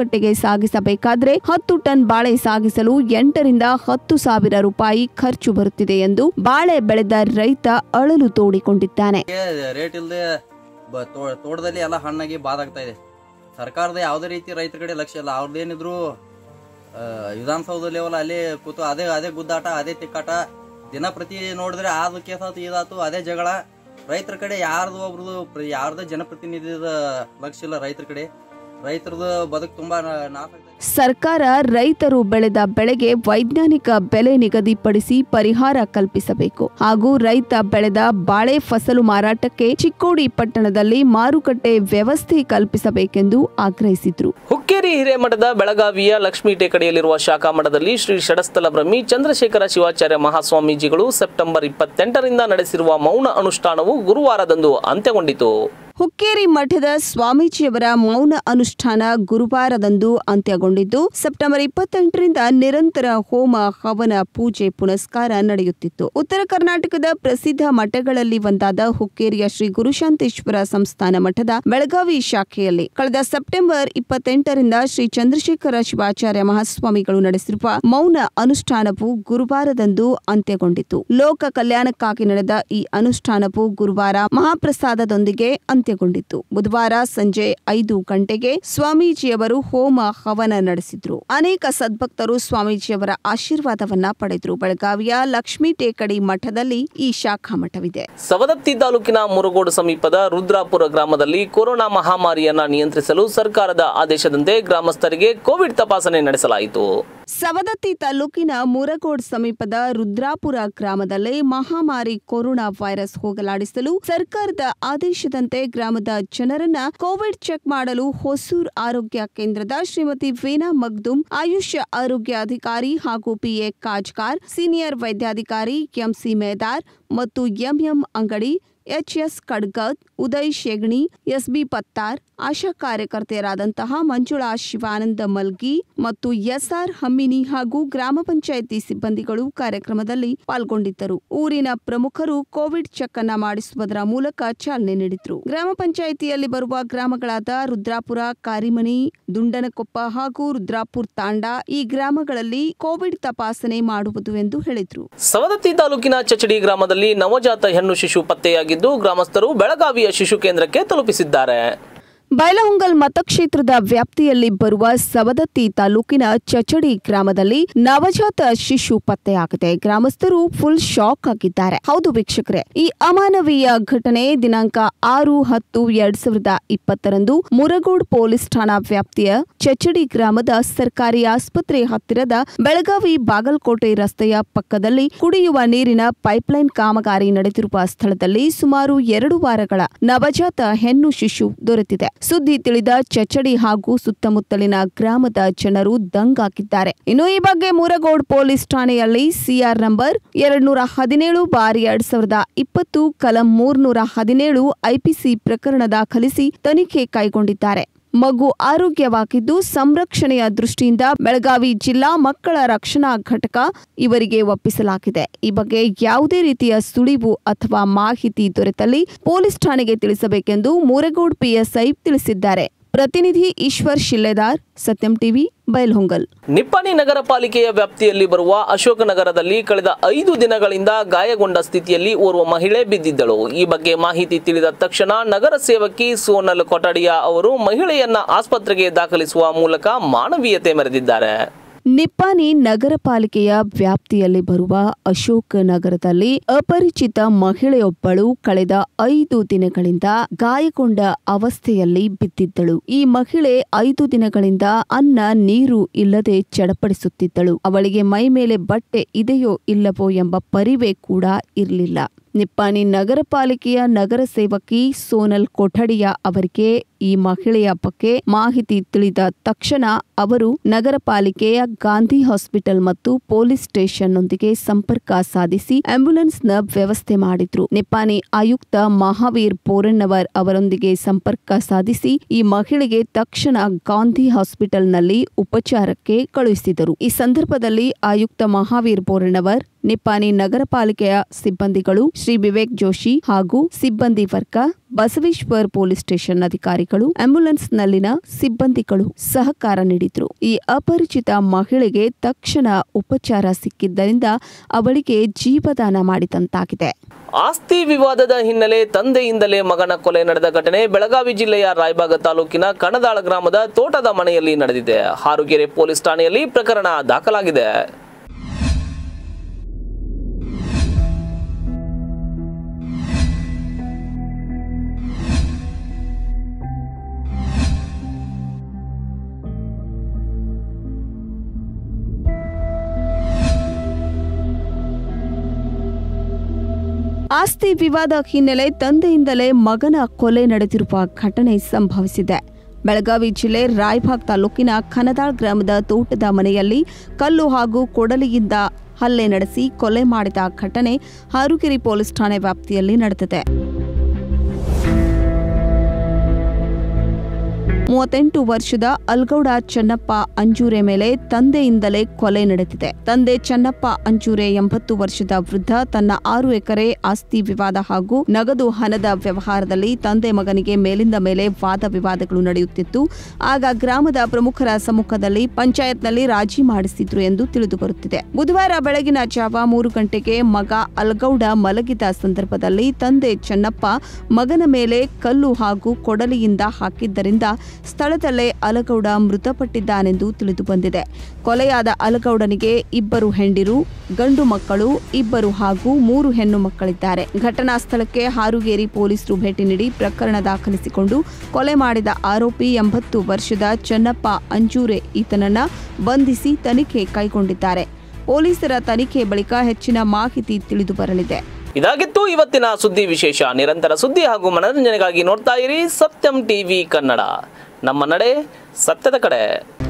ಮಾರುಕಟ್ಟೆಗೆ ಸಾಗಿಸಬೇಕಾದ್ರೆ ಹತ್ತು ಟನ್ ಬಾಳೆ ಸಾಗಿಸಲು ಎಂಟರಿಂದ ಹತ್ತು ಸಾವಿರ ರೂಪಾಯಿ ಖರ್ಚು ಬರುತ್ತಿದೆ ಎಂದು ಬಾಳೆ ಬೆಳೆದ ರೈತ ಅಳಲು ತೋಡಿಕೊಂಡಿದ್ದಾನೆ ರೇಟ್ ಇಲ್ಲದೆ ತೋಟದಲ್ಲಿ ಎಲ್ಲ ಹಣ್ಣಾಗಿ ಬಾದಾಗ್ತಾ ಇದೆ ಸರ್ಕಾರದ ಯಾವುದೇ ರೀತಿ ರೈತರ ಕಡೆ ಲಕ್ಷ್ಯ ಇಲ್ಲ ಅವ್ರದ್ದೇನಿದ್ರು ಆ, ವಿಧಾನಸೌಧ ಲೆವೆಲ್ ಅಲ್ಲಿ ಕೂತು ಅದೇ ಅದೇ ಗುದ್ದಾಟ ಅದೇ ತಿಕ್ಕಾಟ ದಿನ ಪ್ರತಿ ನೋಡಿದ್ರೆ ಆದ ಕೇಸಾತು ಇದಾತು ಅದೇ ಜಗಳ ರೈತರ ಕಡೆ ಯಾರ್ದು ಒಬ್ರದು ಪ್ರ- ಯಾರ್ದು ಜನಪ್ರತಿನಿಧಿದ ಲಕ್ಷ್ಯ ಇಲ್ಲ ರೈತರ ಕಡೆ ರೈತರದು ಬದುಕು ತುಂಬಾ ನಾ- ನಾಶ ಆಗ್ತಾ ಇದೆ. ಸರ್ಕಾರ ರೈತರು ಬೆಳೆದ ಬೆಳೆಗೆ ವೈಜ್ಞಾನಿಕ ಬೆಲೆ ನಿಗದಿಪಡಿಸಿ ಪರಿಹಾರ ಕಲ್ಪಿಸಬೇಕು ಹಾಗೂ ರೈತ ಬೆಳೆದ ಬಾಳೆ ಫಸಲು ಮಾರಾಟಕ್ಕೆ ಚಿಕ್ಕೋಡಿ ಪಟ್ಟಣದಲ್ಲಿ ಮಾರುಕಟ್ಟೆ ವ್ಯವಸ್ಥೆ ಕಲ್ಪಿಸಬೇಕೆಂದು ಆಗ್ರಹಿಸಿದ್ರು ಹುಕ್ಕೇರಿ ಹಿರೇಮಠದ ಬೆಳಗಾವಿಯ ಲಕ್ಷ್ಮೀ ಟೇಕಡಿಯಲ್ಲಿರುವ ಶಾಖಾ ಮಠದಲ್ಲಿ ಶ್ರೀ ಷಡಸ್ಥಲ ಬ್ರಹ್ಮಿ ಚಂದ್ರಶೇಖರ ಶಿವಾಚಾರ್ಯ ಮಹಾಸ್ವಾಮೀಜಿಗಳು ಸೆಪ್ಟೆಂಬರ್ ಇಪ್ಪತ್ತೆಂಟರಿಂದ ನಡೆಸಿರುವ ಮೌನ ಅನುಷ್ಠಾನವು ಗುರುವಾರದಂದು ಅಂತ್ಯಗೊಂಡಿತು ಹುಕ್ಕೇರಿ ಮಠದ ಸ್ವಾಮೀಜಿಯವರ ಮೌನ ಅನುಷ್ಠಾನ ಗುರುವಾರದಂದು ಅಂತ್ಯಗೊಂಡಿದ್ದು ಸೆಪ್ಟೆಂಬರ್ ಇಪ್ಪತ್ತೆಂಟರಿಂದ ನಿರಂತರ ಹೋಮ ಹವನ ಪೂಜೆ ಪುನಸ್ಕಾರ ನಡೆಯುತ್ತಿತ್ತು ಉತ್ತರ ಕರ್ನಾಟಕದ ಪ್ರಸಿದ್ಧ ಮಠಗಳಲ್ಲಿ ಒಂದಾದ ಹುಕ್ಕೇರಿಯ ಶ್ರೀ ಗುರುಶಾಂತೇಶ್ವರ ಸಂಸ್ಥಾನ ಮಠದ ಬೆಳಗಾವಿ ಶಾಖೆಯಲ್ಲಿ ಕಳೆದ ಸೆಪ್ಟೆಂಬರ್ ಇಪ್ಪತ್ತೆಂಟರಿಂದ ಶ್ರೀ ಚಂದ್ರಶೇಖರ ಶಿವಾಚಾರ್ಯ ಮಹಾಸ್ವಾಮಿಗಳು ನಡೆಸಿರುವ ಮೌನ ಅನುಷ್ಠಾನವು ಗುರುವಾರದಂದು ಅಂತ್ಯಗೊಂಡಿತು ಲೋಕ ಕಲ್ಯಾಣಕ್ಕಾಗಿ ನಡೆದ ಈ ಅನುಷ್ಠಾನವು ಗುರುವಾರ ಮಹಾಪ್ರಸಾದದೊಂದಿಗೆ ಅಂತ್ಯಗೊಂಡಿತ್ತು ಬುಧವಾರ ಸಂಜೆ ಐದು ಗಂಟೆಗೆ ಸ್ವಾಮೀಜಿಯವರು ಹೋಮ ಹವನ ನಡೆಸಿದ್ರು ಅನೇಕ ಸದ್ಭಕ್ತರು ಸ್ವಾಮೀಜಿಯವರ ಆಶೀರ್ವಾದವನ್ನ ಪಡೆದ್ರು ಬೆಳಗಾವಿಯ ಲಕ್ಷ್ಮೀ ಟೇಕಡಿ ಮಠದಲ್ಲಿ ಈ ಶಾಖಾ ಮಠವಿದೆ ಸವದತ್ತಿ ತಾಲೂಕಿನ ಮುರುಗೋಡು ಸಮೀಪದ ರುದ್ರಾಪುರ ಗ್ರಾಮದಲ್ಲಿ ಕೊರೋನಾ ಮಹಾಮಾರಿಯನ್ನ ನಿಯಂತ್ರಿಸಲು ಸರ್ಕಾರದ ಆದೇಶದಂತೆ ಗ್ರಾಮಸ್ಥರಿಗೆ ಕೋವಿಡ್ ತಪಾಸಣೆ ನಡೆಸಲಾಯಿತು ಸವದತ್ತಿ ತಾಲೂಕಿನ ಮುರಗೋಡ್ ಸಮೀಪದ ರುದ್ರಾಪುರ ಗ್ರಾಮದಲ್ಲಿ ಮಹಾಮಾರಿ ಕೊರೋನಾ ವೈರಸ್ ಹೋಗಲಾಡಿಸಲು ಸರ್ಕಾರದ ಆದೇಶದಂತೆ ಗ್ರಾಮದ ಜನರನ್ನ ಕೋವಿಡ್ ಚೆಕ್ ಮಾಡಲು ಹೊಸೂರ್ ಆರೋಗ್ಯ ಕೇಂದ್ರದ ಶ್ರೀಮತಿ ವೀಣಾ ಮಗ್ದುಮ್ ಆಯುಷ್ ಆರೋಗ್ಯ ಅಧಿಕಾರಿ ಹಾಗೂ ಪಿಎ ಕಾಜ್ಕಾರ್ ಸೀನಿಯರ್ ವೈದ್ಯಾಧಿಕಾರಿ ಎಂಸಿ ಮೇದಾರ್ ಮತ್ತು MM Angadi HS Kadgad Uday Shegani SB Pattar ASHA ಕಾರ್ಯಕರ್ತೆಯರಾದಂತಹ ಮಂಜುಳಾ ಶಿವಾನಂದ ಮಲ್ಗಿ ಮತ್ತು ಎಸ್ಆರ್ ಹಮ್ಮಿನಿ ಹಾಗೂ ಗ್ರಾಮ ಪಂಚಾಯಿತಿ ಸಿಬ್ಬಂದಿಗಳು ಕಾರ್ಯಕ್ರಮದಲ್ಲಿ ಪಾಲ್ಗೊಂಡಿದ್ದರು ಊರಿನ ಪ್ರಮುಖರು ಕೋವಿಡ್ ಚೆಕ್ ಅನ್ನ ಮಾಡಿಸುವುದರ ಮೂಲಕ ಚಾಲನೆ ನೀಡಿದ್ರು ಗ್ರಾಮ ಪಂಚಾಯಿತಿಯಲ್ಲಿ ಬರುವ ಗ್ರಾಮಗಳಾದ ರುದ್ರಾಪುರ ಕಾರಿಮನಿ ದುಂಡನಕೊಪ್ಪ ಹಾಗೂ ರುದ್ರಾಪುರ್ ತಾಂಡ ಈ ಗ್ರಾಮಗಳಲ್ಲಿ ಕೋವಿಡ್ ತಪಾಸಣೆ ಮಾಡುವುದು ಎಂದು ಹೇಳಿದ್ರು ಸವದತ್ತಿ ತಾಲೂಕಿನ ಚಚಡಿ ಗ್ರಾಮದಲ್ಲಿ ನವಜಾತ ಹೆಣ್ಣು ಶಿಶು ಪತ್ತೆಯಾಗಿದ್ದು ಗ್ರಾಮಸ್ಥರು ಬೆಳಗಾವಿಯ ಶಿಶು ಕೇಂದ್ರಕ್ಕೆ ತಲುಪಿಸಿದ್ದಾರೆ ಬೈಲಹೊಂಗಲ್ ಮತಕ್ಷೇತ್ರದ ವ್ಯಾಪ್ತಿಯಲ್ಲಿ ಬರುವ ಸವದತ್ತಿ ತಾಲೂಕಿನ ಚಚಡಿ ಗ್ರಾಮದಲ್ಲಿ ನವಜಾತ ಶಿಶು ಪತ್ತೆಯಾಗಿದೆ ಗ್ರಾಮಸ್ಥರು ಫುಲ್ ಶಾಕ್ ಆಗಿದ್ದಾರೆ ಹೌದು ವೀಕ್ಷಕರೇ ಈ ಅಮಾನವೀಯ ಘಟನೆ ದಿನಾಂಕ ಆರು ಹತ್ತು ಎರಡ್ ಸಾವಿರದ ಇಪ್ಪತ್ತರಂದು ಮುರಗೋಡ್ ಪೊಲೀಸ್ ಠಾಣಾ ವ್ಯಾಪ್ತಿಯ ಚಚಡಿ ಗ್ರಾಮದ ಸರ್ಕಾರಿ ಆಸ್ಪತ್ರೆ ಹತ್ತಿರದ ಬೆಳಗಾವಿ ಬಾಗಲಕೋಟೆ ರಸ್ತೆಯ ಪಕ್ಕದಲ್ಲಿ ಕುಡಿಯುವ ನೀರಿನ ಪೈಪ್ಲೈನ್ ಕಾಮಗಾರಿ ನಡೆದಿರುವ ಸ್ಥಳದಲ್ಲಿ ಸುಮಾರು ಎರಡು ವಾರಗಳ ನವಜಾತ ಹೆಣ್ಣು ಶಿಶು ದೊರೆತಿದೆ ಸುದ್ದಿ ತಿಳಿದ ಚಚಡಿ ಹಾಗೂ ಸುತ್ತಮುತ್ತಲಿನ ಗ್ರಾಮದ ಜನರು ದಂಗಾಗಿದ್ದಾರೆ ಇನ್ನು ಈ ಬಗ್ಗೆ ಮುರಗೋಡ್ ಪೊಲೀಸ್ ಠಾಣೆಯಲ್ಲಿ ಸಿಆರ್ ನಂಬರ್ ಎರಡ್ನೂರ ಹದಿನೇಳು ಬಾರಿ ಎರಡ್ ಸಾವಿರದ ಇಪ್ಪತ್ತು ಕಲಂ ಮೂರ್ನೂರ ಹದಿನೇಳು ಐಪಿಸಿ ಪ್ರಕರಣ ದಾಖಲಿಸಿ ತನಿಖೆ ಕೈಗೊಂಡಿದ್ದಾರೆ ಮಗು ಆರೋಗ್ಯವಾಗಿದ್ದು ಸಂರಕ್ಷಣೆಯ ದೃಷ್ಟಿಯಿಂದ ಬೆಳಗಾವಿ ಜಿಲ್ಲಾ ಮಕ್ಕಳ ರಕ್ಷಣಾ ಘಟಕ ಇವರಿಗೆ ಒಪ್ಪಿಸಲಾಗಿದೆ ಈ ಬಗ್ಗೆ ಯಾವುದೇ ರೀತಿಯ ಸುಳಿವು ಅಥವಾ ಮಾಹಿತಿ ದೊರೆತಲ್ಲಿ ಪೊಲೀಸ್ ಠಾಣೆಗೆ ತಿಳಿಸಬೇಕೆಂದು ಮೂರಗೋಡ್ ಪಿಎಸ್ಐ ತಿಳಿಸಿದ್ದಾರೆ ಪ್ರತಿನಿಧಿ ಈಶ್ವರ್ ಶಿಲ್ಲೆದಾರ್ ಸತ್ಯಂ ಟಿವಿ ಬೈಲ್ಹೊಂಗಲ್ ನಿಪ್ಪಾಣಿ ನಗರ ಪಾಲಿಕೆಯ ವ್ಯಾಪ್ತಿಯಲ್ಲಿ ಬರುವ ಅಶೋಕನಗರದಲ್ಲಿ ಕಳೆದ ಐದು ದಿನಗಳಿಂದ ಗಾಯಗೊಂಡ ಸ್ಥಿತಿಯಲ್ಲಿ ಓರ್ವ ಮಹಿಳೆ ಬಿದ್ದಿದ್ದಳು ಈ ಬಗ್ಗೆ ಮಾಹಿತಿ ತಿಳಿದ ತಕ್ಷಣ ನಗರ ಸೇವಕಿ ಸೋನಲ್ ಕೊಠಡಿಯಾ ಅವರು ಮಹಿಳೆಯನ್ನ ಆಸ್ಪತ್ರೆಗೆ ದಾಖಲಿಸುವ ಮೂಲಕ ಮಾನವೀಯತೆ ಮೆರೆದಿದ್ದಾರೆ ನಿಪ್ಪಾಣಿ ನಗರ ಪಾಲಿಕೆಯ ವ್ಯಾಪ್ತಿಯಲ್ಲಿ ಬರುವ ಅಶೋಕ್ ನಗರದಲ್ಲಿ ಅಪರಿಚಿತ ಮಹಿಳೆಯೊಬ್ಬಳು ಕಳೆದ ಐದು ದಿನಗಳಿಂದ ಗಾಯಗೊಂಡ ಅವಸ್ಥೆಯಲ್ಲಿ ಬಿದ್ದಿದ್ದಳು ಈ ಮಹಿಳೆ ಐದು ದಿನಗಳಿಂದ ಅನ್ನ ನೀರು ಇಲ್ಲದೆ ಚಡಪಡಿಸುತ್ತಿದ್ದಳು ಅವಳಿಗೆ ಮೈ ಮೇಲೆ ಬಟ್ಟೆ ಇದೆಯೋ ಇಲ್ಲವೋ ಎಂಬ ಪರಿವೇ ಕೂಡ ಇರಲಿಲ್ಲ ನಿಪ್ಪಾಣಿ ನಗರ ಪಾಲಿಕೆಯ ನಗರ ಸೇವಕಿ ಸೋನಲ್ ಕೊಠಡಿಯಾ ಅವರಿಗೆ ಈ ಮಹಿಳೆಯ ಬಗ್ಗೆ ಮಾಹಿತಿ ತಿಳಿದ ತಕ್ಷಣ ಅವರು ನಗರ ಪಾಲಿಕೆಯ ಗಾಂಧಿ ಹಾಸ್ಪಿಟಲ್ ಮತ್ತು ಪೊಲೀಸ್ ಸ್ಟೇಷನ್ನೊಂದಿಗೆ ಸಂಪರ್ಕ ಸಾಧಿಸಿ ಆಂಬ್ಯುಲೆನ್ಸ್ನ ವ್ಯವಸ್ಥೆ ಮಾಡಿದ್ರು ನಿಪ್ಪಾಣಿ ಆಯುಕ್ತ ಮಹಾವೀರ್ ಬೋರಣ್ಣವರ್ ಅವರೊಂದಿಗೆ ಸಂಪರ್ಕ ಸಾಧಿಸಿ ಈ ಮಹಿಳೆಗೆ ತಕ್ಷಣ ಗಾಂಧಿ ಹಾಸ್ಪಿಟಲ್ನಲ್ಲಿ ಉಪಚಾರಕ್ಕೆ ಕಳುಹಿಸಿದರು ಈ ಸಂದರ್ಭದಲ್ಲಿ ಆಯುಕ್ತ ಮಹಾವೀರ್ ಬೋರಣ್ಣವರ್ ನಿಪ್ಪಾಣಿ ನಗರ ಪಾಲಿಕೆಯ ಸಿಬ್ಬಂದಿಗಳು ಶ್ರೀ ವಿವೇಕ್ ಜೋಶಿ ಹಾಗೂ ಸಿಬ್ಬಂದಿ ವರ್ಗ ಬಸವೇಶ್ವರ್ ಪೊಲೀಸ್ ಸ್ಟೇಷನ್ ಅಧಿಕಾರಿಗಳು ಆಂಬ್ಯುಲೆನ್ಸ್ನಲ್ಲಿನ ಸಿಬ್ಬಂದಿಗಳು ಸಹಕಾರ ನೀಡಿದ್ರು ಈ ಅಪರಿಚಿತ ಮಹಿಳೆಗೆ ತಕ್ಷಣ ಉಪಚಾರ ಸಿಕ್ಕಿದ್ದರಿಂದ ಅವಳಿಗೆ ಜೀವದಾನ ಮಾಡಿದಂತಾಗಿದೆ ಆಸ್ತಿ ವಿವಾದದ ಹಿನ್ನೆಲೆ ತಂದೆಯಿಂದಲೇ ಮಗನ ಕೊಲೆ ನಡೆದ ಘಟನೆ ಬೆಳಗಾವಿ ಜಿಲ್ಲೆಯ ರಾಯಬಾಗ ತಾಲೂಕಿನ ಕಣದಾಳ ಗ್ರಾಮದ ತೋಟದ ಮನೆಯಲ್ಲಿ ನಡೆದಿದೆ ಹಾರುಗೆರೆ ಪೊಲೀಸ್ ಠಾಣೆಯಲ್ಲಿ ಪ್ರಕರಣ ದಾಖಲಾಗಿದೆ ಆಸ್ತಿ ವಿವಾದ ಹಿನ್ನೆಲೆ ತಂದೆಯಿಂದಲೇ ಮಗನ ಕೊಲೆ ನಡೆದಿರುವ ಘಟನೆ ಸಂಭವಿಸಿದೆ ಬೆಳಗಾವಿ ಜಿಲ್ಲೆ ರಾಯಭಾಗ್ ತಾಲೂಕಿನ ಖನದಾಳ್ ಗ್ರಾಮದ ತೋಟದ ಮನೆಯಲ್ಲಿ ಕಲ್ಲು ಹಾಗೂ ಕೊಡಲಿಯಿಂದ ಹಲ್ಲೆ ನಡೆಸಿ ಕೊಲೆ ಮಾಡಿದ ಘಟನೆ ಹಾರುಗಿರಿ ಪೊಲೀಸ್ ಠಾಣೆ ವ್ಯಾಪ್ತಿಯಲ್ಲಿ ನಡೆದಿದೆ ಮೂವತ್ತೆಂಟು ವರ್ಷದ ಅಲ್ಗೌಡ ಚನ್ನಪ್ಪ ಅಂಜೂರೆ ಮೇಲೆ ತಂದೆಯಿಂದಲೇ ಕೊಲೆ ನಡೆದಿದೆ ತಂದೆ ಚನ್ನಪ್ಪ ಅಂಜೂರೆ ಎಂಬತ್ತು ವರ್ಷದ ವೃದ್ಧ ತನ್ನ ಆರು ಎಕರೆ ಆಸ್ತಿ ವಿವಾದ ಹಾಗೂ ನಗದು ಹಣದ ವ್ಯವಹಾರದಲ್ಲಿ ತಂದೆ ಮಗನಿಗೆ ಮೇಲಿಂದ ಮೇಲೆ ವಾದ ವಿವಾದಗಳು ನಡೆಯುತ್ತಿತ್ತು ಆಗ ಗ್ರಾಮದ ಪ್ರಮುಖರ ಸಮ್ಮುಖದಲ್ಲಿ ಪಂಚಾಯತ್ನಲ್ಲಿ ರಾಜಿ ಮಾಡಿಸಿದ್ರು ಎಂದು ತಿಳಿದು ಬರುತ್ತಿದೆ ಬುಧವಾರ ಬೆಳಗಿನ ಜಾವ ಮೂರು ಗಂಟೆಗೆ ಮಗ ಅಲ್ಗೌಡ ಮಲಗಿದ ಸಂದರ್ಭದಲ್ಲಿ ತಂದೆ ಚನ್ನಪ್ಪ ಮಗನ ಮೇಲೆ ಕಲ್ಲು ಹಾಗೂ ಕೊಡಲಿಯಿಂದ ಹಾಕಿದ್ದರಿಂದ ಸ್ಥಳದಲ್ಲೇ ಅಲಗೌಡ ಮೃತಪಟ್ಟಿದ್ದಾನೆಂದು ತಿಳಿದು ಬಂದಿದೆ ಕೊಲೆಯಾದ ಅಲಗೌಡನಿಗೆ ಇಬ್ಬರು ಹೆಂಡಿರು ಗಂಡು ಮಕ್ಕಳು ಇಬ್ಬರು ಹಾಗೂ ಮೂರು ಹೆಣ್ಣು ಮಕ್ಕಳಿದ್ದಾರೆ ಘಟನಾ ಸ್ಥಳಕ್ಕೆ ಹಾರುಗೇರಿ ಪೊಲೀಸರು ಭೇಟಿ ನೀಡಿ ಪ್ರಕರಣ ದಾಖಲಿಸಿಕೊಂಡು ಕೊಲೆ ಮಾಡಿದ ಆರೋಪಿ ಎಂಬತ್ತು ವರ್ಷದ ಚನ್ನಪ್ಪ ಅಂಜೂರೆ ಈತನನ್ನ ಬಂಧಿಸಿ ತನಿಖೆ ಕೈಗೊಂಡಿದ್ದಾರೆ ಪೊಲೀಸರ ತನಿಖೆ ಬಳಿಕ ಹೆಚ್ಚಿನ ಮಾಹಿತಿ ತಿಳಿದು ಬರಲಿದೆ ಇದಾಗಿತ್ತು ಇವತ್ತಿನ ಸುದ್ದಿ ವಿಶೇಷ ನಿರಂತರ ಸುದ್ದಿ ಹಾಗೂ ಮನರಂಜನೆಗಾಗಿ ನೋಡ್ತಾ ಇರಿ ಸತ್ಯಂ ಟಿವಿ ಕನ್ನಡ ನಮ್ಮ ನಡೆ ಸತ್ಯದ ಕಡೆ